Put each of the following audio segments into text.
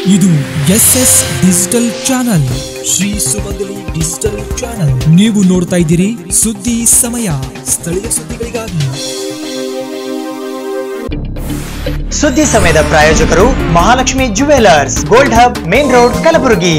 ಇದು S S digital channel Shri Sumangali digital channel ನೀವು ನೋಡ್ತಾ ಇದ್ದೀರಿ ಸುದ್ದಿ ಸಮಯ ಸ್ಥಳೀಯ ಸುದ್ದಿಗಳಿಗಾಗಿ ಸುದ್ದಿ ಸಮಯದ ಪ್ರಾಯೋಜಕರು Mahalakshmi jewellers gold hub main road Kalaburagi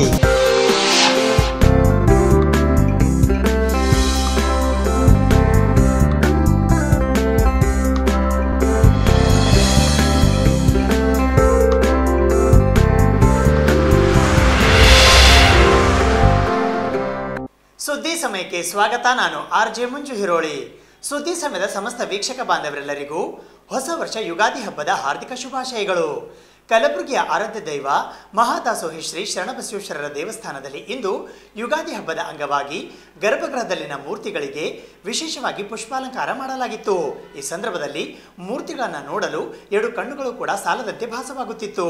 ಸುದ್ದಿ ಸಮಯಕ್ಕೆ ಸ್ವಾಗತ ನಾನು ಆರ್ ಜೆ ಮಂಜು ಹಿರೋಳಿ ಸುದ್ದಿ ಸಮಯದ ಸಮಸ್ತ ವೀಕ್ಷಕ ಬಾಂಧವರೆಲ್ಲರಿಗೂ ಹೊಸ ವರ್ಷ ಯುಗಾದಿ ಹಬ್ಬದ ಹಾರ್ದಿಕ ಶುಭಾಶಯಗಳು ಕಲಬುರಗಿಯ ಆರಾಧ್ಯ ದೈವ ಮಹಾದಾಸೋಹಿ ಶ್ರೀ ಶರಣಬಸವೇಶ್ವರರ ದೇವಸ್ಥಾನದಲ್ಲಿ ಇಂದು ಯುಗಾದಿ ಹಬ್ಬದ ಅಂಗವಾಗಿ ಗರ್ಭಗೃಹದಲ್ಲಿನ ಮೂರ್ತಿಗಳಿಗೆ ವಿಶೇಷವಾಗಿ ಪುಷ್ಪಾಲಂಕಾರ ಮಾಡಲಾಗಿತ್ತು ಈ ಸಂದರ್ಭದಲ್ಲಿ ಮೂರ್ತಿಗಳನ್ನು ನೋಡಲು ಎರಡು ಕಣ್ಣುಗಳು ಕೂಡ ಸಾಲದಂತೆ ಭಾಸವಾಗುತ್ತಿತ್ತು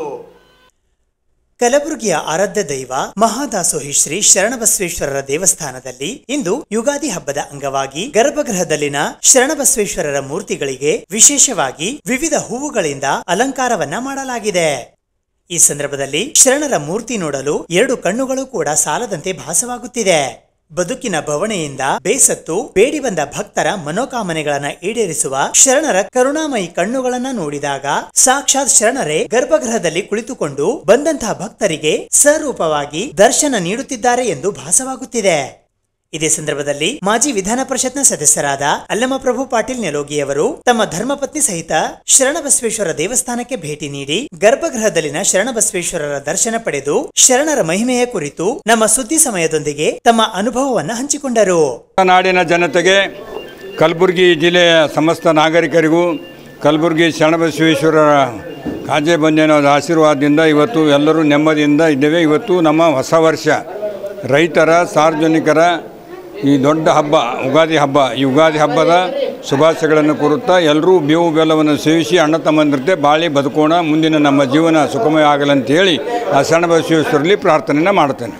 ಕಲಬುರಗಿಯ ಆರಾಧ್ಯ ದೈವ ಮಹಾದಾಸೋಹಿ ಶ್ರೀ ಶರಣಬಸವೇಶ್ವರರ ದೇವಸ್ಥಾನದಲ್ಲಿ ಇಂದು ಯುಗಾದಿ ಹಬ್ಬದ ಅಂಗವಾಗಿ ಗರ್ಭಗೃಹದಲ್ಲಿನ ಶರಣಬಸವೇಶ್ವರರ ಮೂರ್ತಿಗಳಿಗೆ ವಿಶೇಷವಾಗಿ ವಿವಿಧ ಹೂವುಗಳಿಂದ ಅಲಂಕಾರವನ್ನ ಮಾಡಲಾಗಿದೆ ಈ ಸಂದರ್ಭದಲ್ಲಿ ಶರಣರ ಮೂರ್ತಿ ನೋಡಲು ಎರಡು ಕಣ್ಣುಗಳು ಕೂಡ ಸಾಲದಂತೆ ಭಾಸವಾಗುತ್ತಿದೆ ಬದುಕಿನ ಬವಣೆಯಿಂದ ಬೇಸತ್ತು ಬೇಡಿ ಬಂದ ಭಕ್ತರ ಮನೋಕಾಮನೆಗಳನ್ನ ಈಡೇರಿಸುವ ಶರಣರ ಕರುಣಾಮಯಿ ಕಣ್ಣುಗಳನ್ನ ನೋಡಿದಾಗ ಸಾಕ್ಷಾತ್ ಶರಣರೇ ಗರ್ಭಗೃಹದಲ್ಲಿ ಕುಳಿತುಕೊಂಡು ಬಂದಂತಹ ಭಕ್ತರಿಗೆ ಸರೂಪವಾಗಿ ದರ್ಶನ ನೀಡುತ್ತಿದ್ದಾರೆ ಎಂದು ಭಾಸವಾಗುತ್ತಿದೆ ಇದೇ ಸಂದರ್ಭದಲ್ಲಿ ಮಾಜಿ ವಿಧಾನ ಪರಿಷತ್ನ ಸದಸ್ಯರಾದ ಅಲ್ಲಮಪ್ರಭು ಪಾಟೀಲ್ ನೆಲೋಗಿಯವರು ತಮ್ಮ ಧರ್ಮಪತ್ನಿ ಸಹಿತ ಶರಣಬಸವೇಶ್ವರ ದೇವಸ್ಥಾನಕ್ಕೆ ಭೇಟಿ ನೀಡಿ ಗರ್ಭಗೃಹದಲ್ಲಿನ ಶರಣಬಸವೇಶ್ವರರ ದರ್ಶನ ಪಡೆದು ಶರಣರ ಮಹಿಮೆಯ ಕುರಿತು ನಮ್ಮ ಸುದ್ದಿ ಸಮಯದೊಂದಿಗೆ ತಮ್ಮ ಅನುಭವವನ್ನ ಹಂಚಿಕೊಂಡರು ನಾಡಿನ ಜನತೆಗೆ ಕಲಬುರಗಿ ಜಿಲ್ಲೆಯ ಸಮಸ್ತ ನಾಗರಿಕರಿಗೂ ಕಲಬುರಗಿ ಶರಣಬಸವೇಶ್ವರರ ಕಾಜೆ ಬಂದೇನೋದ ಆಶೀರ್ವಾದದಿಂದ ಇವತ್ತು ಎಲ್ಲರೂ ನೆಮ್ಮದಿಯಿಂದ ಇದ್ದೇವೆ ಇವತ್ತು ನಮ್ಮ ಹೊಸ ವರ್ಷ ರೈತರ ಸಾರ್ವಜನಿಕರ ಈ ದೊಡ್ಡ ಹಬ್ಬ ಯುಗಾದಿ ಹಬ್ಬ ಈ ಯುಗಾದಿ ಹಬ್ಬದ ಶುಭಾಶಯಗಳನ್ನು ಕೋರುತ್ತಾ ಎಲ್ಲರೂ ಬೇವು ಬೆಲ್ಲವನ್ನು ಸೇವಿಸಿ ಅಣ್ಣ ತಮ್ಮಂದಿರತೆ ಬಾಳಿ ಬದುಕೋಣ ಮುಂದಿನ ನಮ್ಮ ಜೀವನ ಸುಖಮಯ ಆಗಲಂತೇಳಿ ಆ ಶರಣಬಸವೇಶ್ವರಲ್ಲಿ ಪ್ರಾರ್ಥನೆಯನ್ನು ಮಾಡುತ್ತೇನೆ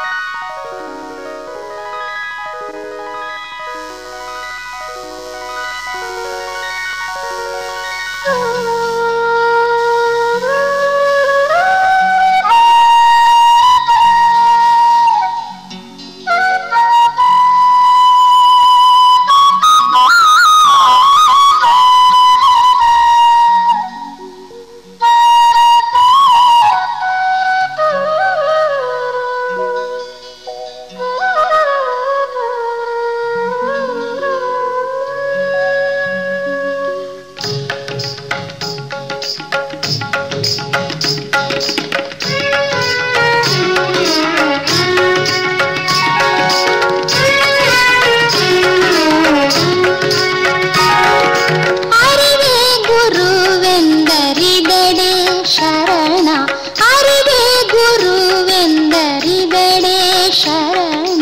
ಅರಿವೆ ಗುರುವೆಂದರಿದೆಡೆ ಶರಣ ಅರಿವೆ ಗುರುವೆಂದರಿದೆಡೆ ಶರಣ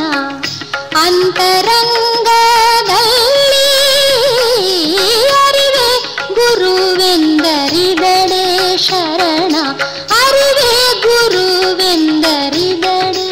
ಅಂತರಂಗದಲ್ಲಿ ಅರಿವೆ ಗುರುವೆಂದರಿದೆಡೆ ಶರಣ ಅರಿವೆ ಗುರುವೆಂದರಿದೆಡೆ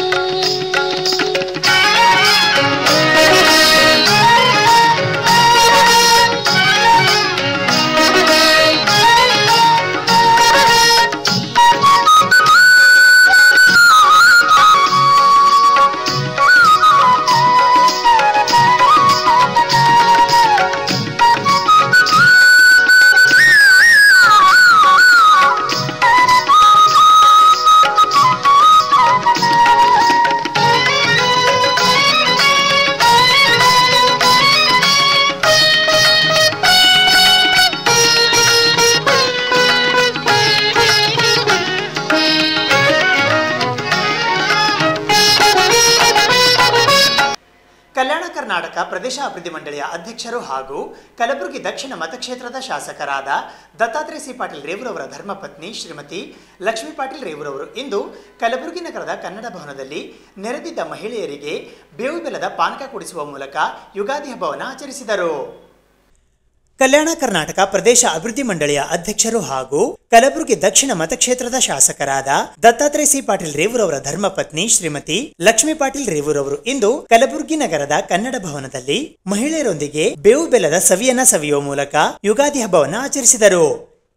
ಕಲ್ಯಾಣ ಕರ್ನಾಟಕ ಪ್ರದೇಶ ಅಭಿವೃದ್ಧಿ ಮಂಡಳಿಯ ಅಧ್ಯಕ್ಷರು ಹಾಗೂ ಕಲಬುರಗಿ ದಕ್ಷಿಣ ಮತಕ್ಷೇತ್ರದ ಶಾಸಕರಾದ ದತ್ತಾತ್ರೇಯ ಸಿ ಪಾಟೀಲ್ ರೇವೂರವರ ಧರ್ಮಪತ್ನಿ ಶ್ರೀಮತಿ ಲಕ್ಷ್ಮೀ ಪಾಟೀಲ್ ರೇವೂರವರು ಇಂದು ಕಲಬುರಗಿ ನಗರದ ಕನ್ನಡ ಭವನದಲ್ಲಿ ನೆರೆದಿದ್ದ ಮಹಿಳೆಯರಿಗೆ ಬೇವು ಬೆಲ್ಲದ ಪಾನಕ ಕುಡಿಸುವ ಮೂಲಕ ಯುಗಾದಿ ಹಬ್ಬವನ್ನು ಆಚರಿಸಿದರು ಕಲ್ಯಾಣ ಕರ್ನಾಟಕ ಪ್ರದೇಶ ಅಭಿವೃದ್ಧಿ ಮಂಡಳಿಯ ಅಧ್ಯಕ್ಷರು ಹಾಗೂ ಕಲಬುರಗಿ ದಕ್ಷಿಣ ಮತಕ್ಷೇತ್ರದ ಶಾಸಕರಾದ ದತ್ತಾತ್ರೇಯ ಸಿ ಪಾಟೀಲ್ ರೇವೂರವರ ಧರ್ಮಪತ್ನಿ ಶ್ರೀಮತಿ ಲಕ್ಷ್ಮೀ ಪಾಟೀಲ್ ರೇವೂರವರು ಇಂದು ಕಲಬುರಗಿ ನಗರದ ಕನ್ನಡ ಭವನದಲ್ಲಿ ಮಹಿಳೆಯರೊಂದಿಗೆ ಬೇವು ಬೆಲ್ಲದ ಸವಿಯನ್ನ ಸವಿಯುವ ಮೂಲಕ ಯುಗಾದಿ ಹಬ್ಬವನ್ನು ಆಚರಿಸಿದರು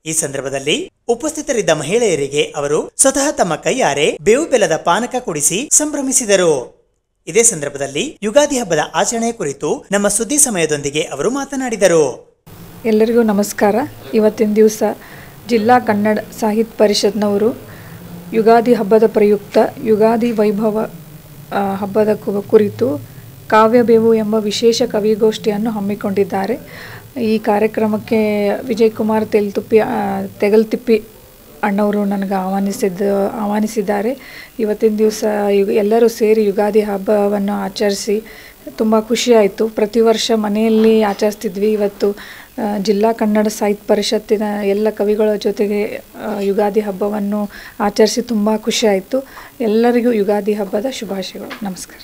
ಈ ಸಂದರ್ಭದಲ್ಲಿ ಉಪಸ್ಥಿತರಿದ್ದ ಮಹಿಳೆಯರಿಗೆ ಅವರು ಸ್ವತಃ ತಮ್ಮ ಕೈಯಾರೆ ಬೇವು ಬೆಲ್ಲದ ಪಾನಕ ಕುಡಿಸಿ ಸಂಭ್ರಮಿಸಿದರು ಇದೇ ಸಂದರ್ಭದಲ್ಲಿ ಯುಗಾದಿ ಹಬ್ಬದ ಆಚರಣೆ ಕುರಿತು ನಮ್ಮ ಸುದ್ದಿ ಸಮಯದೊಂದಿಗೆ ಅವರು ಮಾತನಾಡಿದರು ಎಲ್ಲರಿಗೂ ನಮಸ್ಕಾರ ಇವತ್ತಿನ ದಿವಸ ಜಿಲ್ಲಾ ಕನ್ನಡ ಸಾಹಿತ್ಯ ಪರಿಷತ್ನವರು ಯುಗಾದಿ ಹಬ್ಬದ ಪ್ರಯುಕ್ತ ಯುಗಾದಿ ವೈಭವ ಆ, ಹಬ್ಬದ ಕು- ಕುರಿತು ಕಾವ್ಯಬೇವು ಎಂಬ ವಿಶೇಷ ಕವಿಗೋಷ್ಠಿಯನ್ನು ಹಮ್ಮಿಕೊಂಡಿದ್ದಾರೆ ಈ ಕಾರ್ಯಕ್ರಮಕ್ಕೆ ವಿಜಯ್ ಕುಮಾರ್ ತೆಲ್ತುಪ್ಪಿ ಆ, ತೆಗಲ್ತಿಪ್ಪಿ ಅಣ್ಣವರು ನನಗೆ ಆಹ್ವಾನಿಸಿದ್ದ ಆಹ್ವಾನಿಸಿದ್ದಾರೆ ಇವತ್ತಿನ ದಿವಸ ಯು ಎಲ್ಲರೂ ಸೇರಿ ಯುಗಾದಿ ಹಬ್ಬವನ್ನು ಆಚರಿಸಿ ತುಂಬ ಖುಷಿಯಾಯಿತು ಪ್ರತಿ ವರ್ಷ ಮನೆಯಲ್ಲಿ ಆಚರಿಸ್ತಿದ್ವಿ ಇವತ್ತು ಆ, ಜಿಲ್ಲಾ ಕನ್ನಡ ಸಾಹಿತ್ಯ ಪರಿಷತ್ತಿನ ಎಲ್ಲ ಕವಿಗಳ ಜೊತೆಗೆ ಆ, ಯುಗಾದಿ ಹಬ್ಬವನ್ನು ಆಚರಿಸಿ ತುಂಬ ಖುಷಿಯಾಯಿತು ಎಲ್ಲರಿಗೂ ಯುಗಾದಿ ಹಬ್ಬದ ಶುಭಾಶಯಗಳು ನಮಸ್ಕಾರ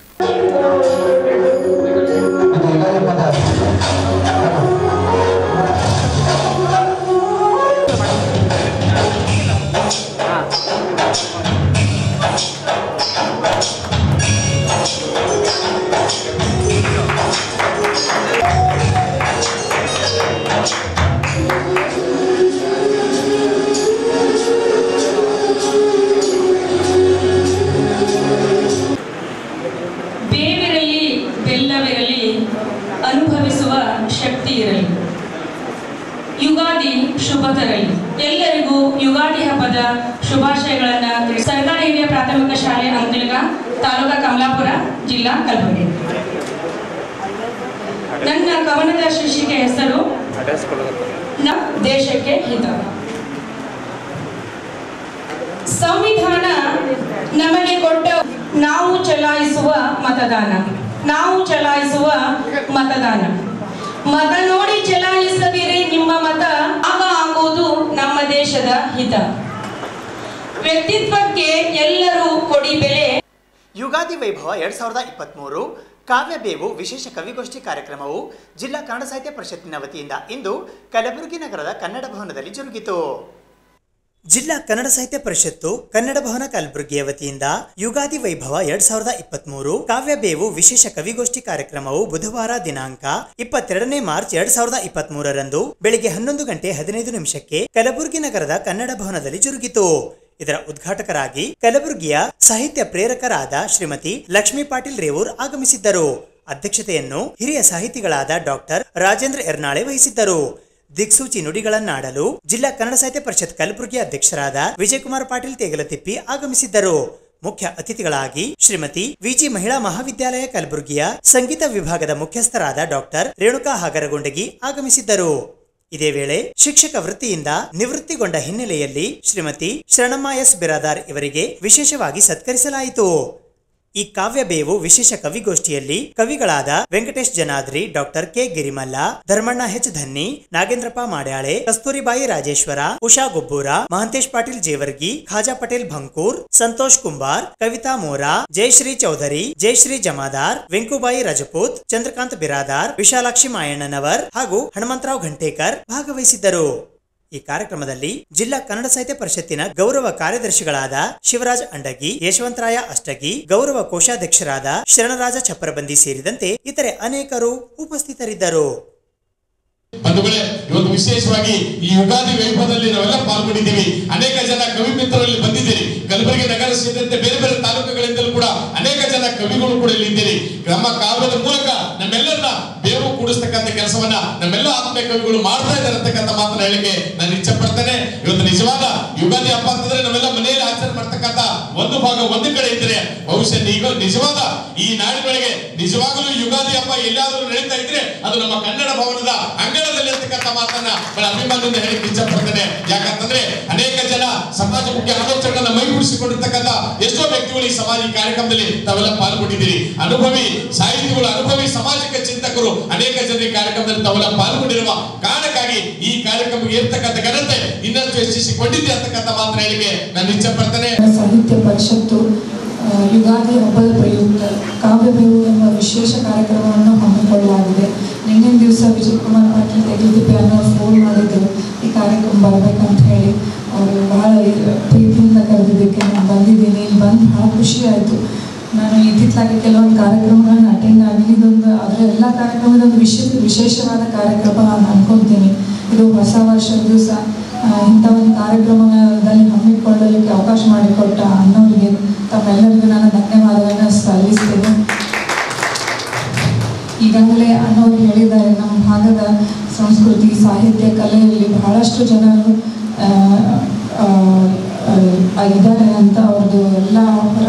ಬೇವಿರಲಿ ಬೆಲ್ಲವಿರಲಿ ಅನುಭವಿಸುವ ಶಕ್ತಿ ಇರಲಿ ಯುಗಾದಿ ಶುಭ ತರಲಿ ಎಲ್ಲರಿಗೂ ಯುಗಾದಿ ಹಬ್ಬದ ಶುಭಾಶಯಗಳನ್ನ ತಿಳಿಸಿ ಸರ್ಕಾರಿ ಹಿರಿಯ ಪ್ರಾಥಮಿಕ ಶಾಲೆ ಅಂಕಲಿಗ ತಾಲೂಕಾ ಕಮಲಾಪುರ ಜಿಲ್ಲಾ ಕಲಬುರಗಿ ನನ್ನ ಕವನದ ಶೀರ್ಷಿಕೆ ಹೆಸರು ನ ದೇಶಕ್ಕೆ ಹಿತ ಸಂವಿಧಾನ ನಮಗೆ ಕೊಟ್ಟ ನಾವು ಚಲಾಯಿಸುವ ಮತದಾನ ನಾವು ಚಲಾಯಿಸುವ ಮತದಾನ ಮತ ನೋಡಿ ಚಲಾಯಿಸದಿರಿ ನಿಮ್ಮ ಮತ ಆಗ ಆಗುವುದು ನಮ್ಮ ದೇಶದ ಹಿತ ವ್ಯಕ್ತಿತ್ವಕ್ಕೆ ಎಲ್ಲರೂ ಕೊಡಿ ಬೆಲೆ ಯುಗಾದಿ ವೈಭವ ಎರಡ್ ಸಾವಿರದ ಇಪ್ಪತ್ತ್ಮೂರು ಕಾವ್ಯ ಬೇವು ವಿಶೇಷ ಕವಿಗೋಷ್ಠಿ ಕಾರ್ಯಕ್ರಮವು ಜಿಲ್ಲಾ ಕನ್ನಡ ಸಾಹಿತ್ಯ ಪರಿಷತ್ತಿನ ವತಿಯಿಂದ ಇಂದು ಕಲಬುರಗಿ ನಗರದ ಕನ್ನಡ ಭವನದಲ್ಲಿ ಜರುಗಿತು ಜಿಲ್ಲಾ ಕನ್ನಡ ಸಾಹಿತ್ಯ ಪರಿಷತ್ತು ಕನ್ನಡ ಭವನ ಕಲಬುರಗಿಯ ವತಿಯಿಂದ ಯುಗಾದಿ ವೈಭವ ಎರಡ್ ಸಾವಿರದ ಇಪ್ಪತ್ಮೂರು ಕಾವ್ಯ ಬೇವು ವಿಶೇಷ ಕವಿಗೋಷ್ಠಿ ಕಾರ್ಯಕ್ರಮವು ಬುಧವಾರ ದಿನಾಂಕ ಇಪ್ಪತ್ತೆರಡನೇ ಮಾರ್ಚ್ ಎರಡ್ ಸಾವಿರದ ಇಪ್ಪತ್ತ್ ಮೂರರಂದು ಬೆಳಿಗ್ಗೆ ಹನ್ನೊಂದು ಗಂಟೆ ಹದಿನೈದು ನಿಮಿಷಕ್ಕೆ ಕಲಬುರಗಿ ನಗರದ ಕನ್ನಡ ಭವನದಲ್ಲಿ ಜರುಗಿತು ಇದರ ಉದ್ಘಾಟಕರಾಗಿ ಕಲಬುರಗಿಯ ಸಾಹಿತ್ಯ ಪ್ರೇರಕರಾದ ಶ್ರೀಮತಿ ಲಕ್ಷ್ಮೀ ಪಾಟೀಲ್ ರೇವೂರ್ ಆಗಮಿಸಿದ್ದರು ಅಧ್ಯಕ್ಷತೆಯನ್ನು ಹಿರಿಯ ಸಾಹಿತಿಗಳಾದ ಡಾಕ್ಟರ್ ರಾಜೇಂದ್ರ ಎರ್ನಾಳೆ ವಹಿಸಿದ್ದರು ದಿಕ್ಸೂಚಿ ನುಡಿಗಳನ್ನಾಡಲು ಜಿಲ್ಲಾ ಕನ್ನಡ ಸಾಹಿತ್ಯ ಪರಿಷತ್ ಕಲಬುರಗಿ ಅಧ್ಯಕ್ಷರಾದ ವಿಜಯಕುಮಾರ್ ಪಾಟೀಲ್ ತೇಗಲತಿಪ್ಪಿ ಆಗಮಿಸಿದ್ದರು ಮುಖ್ಯ ಅತಿಥಿಗಳಾಗಿ ಶ್ರೀಮತಿ ವಿಜಿ ಮಹಿಳಾ ಮಹಾವಿದ್ಯಾಲಯ ಕಲಬುರಗಿಯ ಸಂಗೀತ ವಿಭಾಗದ ಮುಖ್ಯಸ್ಥರಾದ ಡಾಕ್ಟರ್ ರೇಣುಕಾ ಹಾಗರಗುಂಡಗಿ ಆಗಮಿಸಿದ್ದರು ಇದೇ ವೇಳೆ ಶಿಕ್ಷಕ ವೃತ್ತಿಯಿಂದ ನಿವೃತ್ತಿಗೊಂಡ ಹಿನ್ನೆಲೆಯಲ್ಲಿ ಶ್ರೀಮತಿ ಶರಣಮ್ಮ ಎಸ್ ಬಿರಾದಾರ್ ಇವರಿಗೆ ವಿಶೇಷವಾಗಿ ಸತ್ಕರಿಸಲಾಯಿತು ಈ ಕಾವ್ಯ ಬೇವು ವಿಶೇಷ ಕವಿಗೋಷ್ಠಿಯಲ್ಲಿ ಕವಿಗಳಾದ Venkatesh Janadri doctor K Girimalla Dharmanna H Dhanni Nagendrappa Madyale Kasturibai Rajeshwar Usha Gobbur Mahantesh Patil Jevargi Khaja Patel Bhankur Santosh Kumbar Kavita Mora Jayashree Chaudhary Jayashree Jamadar Venkubai Rajput Chandrakant Biradar Vishalakshi Mayannavar ಹಾಗೂ ಹನುಮಂತರಾವ್ ಘಂಟೇಕರ್ ಭಾಗವಹಿಸಿದ್ದರು ಈ ಕಾರ್ಯಕ್ರಮದಲ್ಲಿ ಜಿಲ್ಲಾ ಕನ್ನಡ ಸಾಹಿತ್ಯ ಪರಿಷತ್ತಿನ ಗೌರವ ಕಾರ್ಯದರ್ಶಿಗಳಾದ ಶಿವರಾಜ್ ಅಂಡಗಿ ಯಶವಂತರಾಯ ಅಷ್ಟಗಿ ಗೌರವ ಕೋಶಾಧ್ಯಕ್ಷರಾದ ಶರಣರಾಜ ಚಪ್ಪರಬಂದಿ ಸೇರಿದಂತೆ ಇತರೆ ಅನೇಕರು ಉಪಸ್ಥಿತರಿದ್ದರು ಬಂಧುಗಳೇ ಇವತ್ತು ವಿಶೇಷವಾಗಿ ಈ ಯುಗಾದಿ ವೈಭವದಲ್ಲಿ ನಾವೆಲ್ಲ ಪಾಲ್ಗೊಂಡಿದ್ದೀವಿ ಅನೇಕ ಜನ ಕವಿ ಮಿತ್ರರಲ್ಲಿ ಬಂದಿದ್ದೀರಿ ಕಲಬುರಗಿ ನಗರ ಸೇರಿದಂತೆ ಬೇರೆ ಬೇರೆ ತಾಲೂಕುಗಳಿಂದಲೂ ಕೂಡ ಅನೇಕ ಜನ ಕವಿಗಳು ಕೂಡ ಇಲ್ಲಿದ್ದೀರಿ ನಮ್ಮ ಕಾವ್ಯದ ಮೂಲಕ ನಮ್ಮೆಲ್ಲರನ್ನ ಬೇವು ಕೂಡಿಸ್ತಕ್ಕಂಥ ಕೆಲಸವನ್ನ ನಮ್ಮೆಲ್ಲ ಆತ್ಮೀಯ ಕವಿಗಳು ಮಾಡ್ತಾ ಇದ್ದಾರೆ ಅಂತಕ್ಕಂಥ ಮಾತನ್ನ ಹೇಳಿಕೆ ನಾನು ಇಚ್ಛೆ ಪಡ್ತೇನೆ ಇವತ್ತು ನಿಜವಾದ ಯುಗಾದಿ ಹಬ್ಬ ಅಂತಂದ್ರೆ ನಾವೆಲ್ಲ ಮನೆಯಲ್ಲಿ ಆಚರಣೆ ಮಾಡ್ತಕ್ಕಂಥ ಒಂದು ಭಾಗ ಒಂದು ಕಡೆ ಇದ್ರೆ ಬಹುಶಃ ಈಗ ನಿಜವಾದ ಈ ನಾಡಿನೊಳಗೆ ನಿಜವಾಗಲೂ ಯುಗಾದಿ ಹಬ್ಬ ಎಲ್ಲಾದ್ರೂ ನಡೀತಾ ಇದ್ರೆ ಅದು ನಮ್ಮ ಕನ್ನಡ ಭವನದ ಅಂಗಣದಲ್ಲಿ ಇರ್ತಕ್ಕಂಥ ಮಾತನ್ನ ಬಹಳ ಅಭಿಮಾನದಿಂದ ಹೇಳಿಕ್ಕೆ ಇಚ್ಛೆ ಪಡ್ತೇನೆ ಯಾಕಂತಂದ್ರೆ ಅನೇಕ ಜನ ಸಮಾಜಮುಖಿ ಆಲೋಚನೆಗಳನ್ನ ಮೈಗೂಡಿಸಿಕೊಂಡಿರ್ತಕ್ಕಂಥ ಎಷ್ಟೋ ವ್ಯಕ್ತಿಗಳು ಈ ಸಮಾಜ ಈ ಕಾರ್ಯಕ್ರಮದಲ್ಲಿ ತಾವೆಲ್ಲ ಪಾಲ್ಗೊಂಡಿದ್ದೀರಿ ಅನುಭವಿ ಸಾಹಿತಿಗಳು ಅನುಭವಿ ಸಾಮಾಜಿಕ ಚಿಂತಕರು ಅನೇಕ ಜನರು ಈ ಕಾರ್ಯಕ್ರಮದಲ್ಲಿ ತಾವೆಲ್ಲ ಪಾಲ್ಗೊಂಡಿರುವ ಕಾರಣಕ್ಕಾಗಿ ಈ ಕಾರ್ಯಕ್ರಮಕ್ಕೆ ಇರ್ತಕ್ಕಂಥ ಘನತೆ ಇನ್ನಷ್ಟು ಹೆಚ್ಚಿಸಿಕೊಂಡಿದೆ ಅಂತಕ್ಕಂಥ ಮಾತ್ರ ಹೇಳಿಕೆ ನಾನು ಇಚ್ಛೆ ಪಡ್ತೇನೆ ಸಾಹಿತ್ಯ ಪರಿಷತ್ತು ಆ, ಯುಗಾದಿ ಹಬ್ಬದ ಪ್ರಯುಕ್ತ ಕಾವ್ಯಬೇವು ಎಂಬ ವಿಶೇಷ ಕಾರ್ಯಕ್ರಮವನ್ನು ಹಮ್ಮಿಕೊಳ್ಳಲಾಗಿದೆ ನಿನ್ನೆ ದಿವಸ ವಿಜಯಕುಮಾರ್ ಪಾಟೀಲ್ ತೆಗೆದಿಪ್ಪಿ ಅನ್ನೋ ಫೋನ್ ಮಾಡಿದ್ರು ಈ ಕಾರ್ಯಕ್ರಮ ಬರ್ಬೇಕಂತ ಹೇಳಿ ಅವರು ಬಹಳ ಪ್ರೀತಿಯಿಂದ ಕರೆದಿದ್ದಕ್ಕೆ ನಾನು ಬಂದಿದ್ದೀನಿ ಇಲ್ಲಿ ಬಂದು ಬಹಳ ಖುಷಿ ಆಯಿತು ನಾನು ಇತ್ತಿತ್ತಲಾಗಿ ಕೆಲವೊಂದು ಕಾರ್ಯಕ್ರಮಗಳನ್ನ ಅಟೆಂಡ್ ಆಗಿ ಇದೊಂದು ಅದರ ಎಲ್ಲ ಕಾರ್ಯಕ್ರಮದ ಒಂದು ವಿಶೇಷ ವಿಶೇಷವಾದ ಕಾರ್ಯಕ್ರಮ ನಾನು ಅನ್ಕೊಂತೀನಿ ಇದು ಹೊಸ ವರ್ಷದ ದಿವಸ ಆ, ಇಂಥ ಒಂದು ಕಾರ್ಯಕ್ರಮದಲ್ಲಿ ಹಮ್ಮಿಕೊಳ್ಳಲಿಕ್ಕೆ ಅವಕಾಶ ಮಾಡಿಕೊಟ್ಟ ಅಣ್ಣವರಿಗೆ ತಮ್ಮೆಲ್ಲರಿಗೂ ನಾನು ಧನ್ಯವಾದವನ್ನು ಸಲ್ಲಿಸ್ತೇನೆ ಈಗಾಗಲೇ ಅಣ್ಣವರು ಹೇಳಿದ್ದಾರೆ ನಮ್ಮ ಭಾಗದ ಸಂಸ್ಕೃತಿ ಸಾಹಿತ್ಯ ಕಲೆಯಲ್ಲಿ ಬಹಳಷ್ಟು ಜನರು ಆ, ಆ, ಆ, ಇದ್ದಾರೆ ಅಂತ ಅವ್ರದ್ದು ಎಲ್ಲ ಹೊರ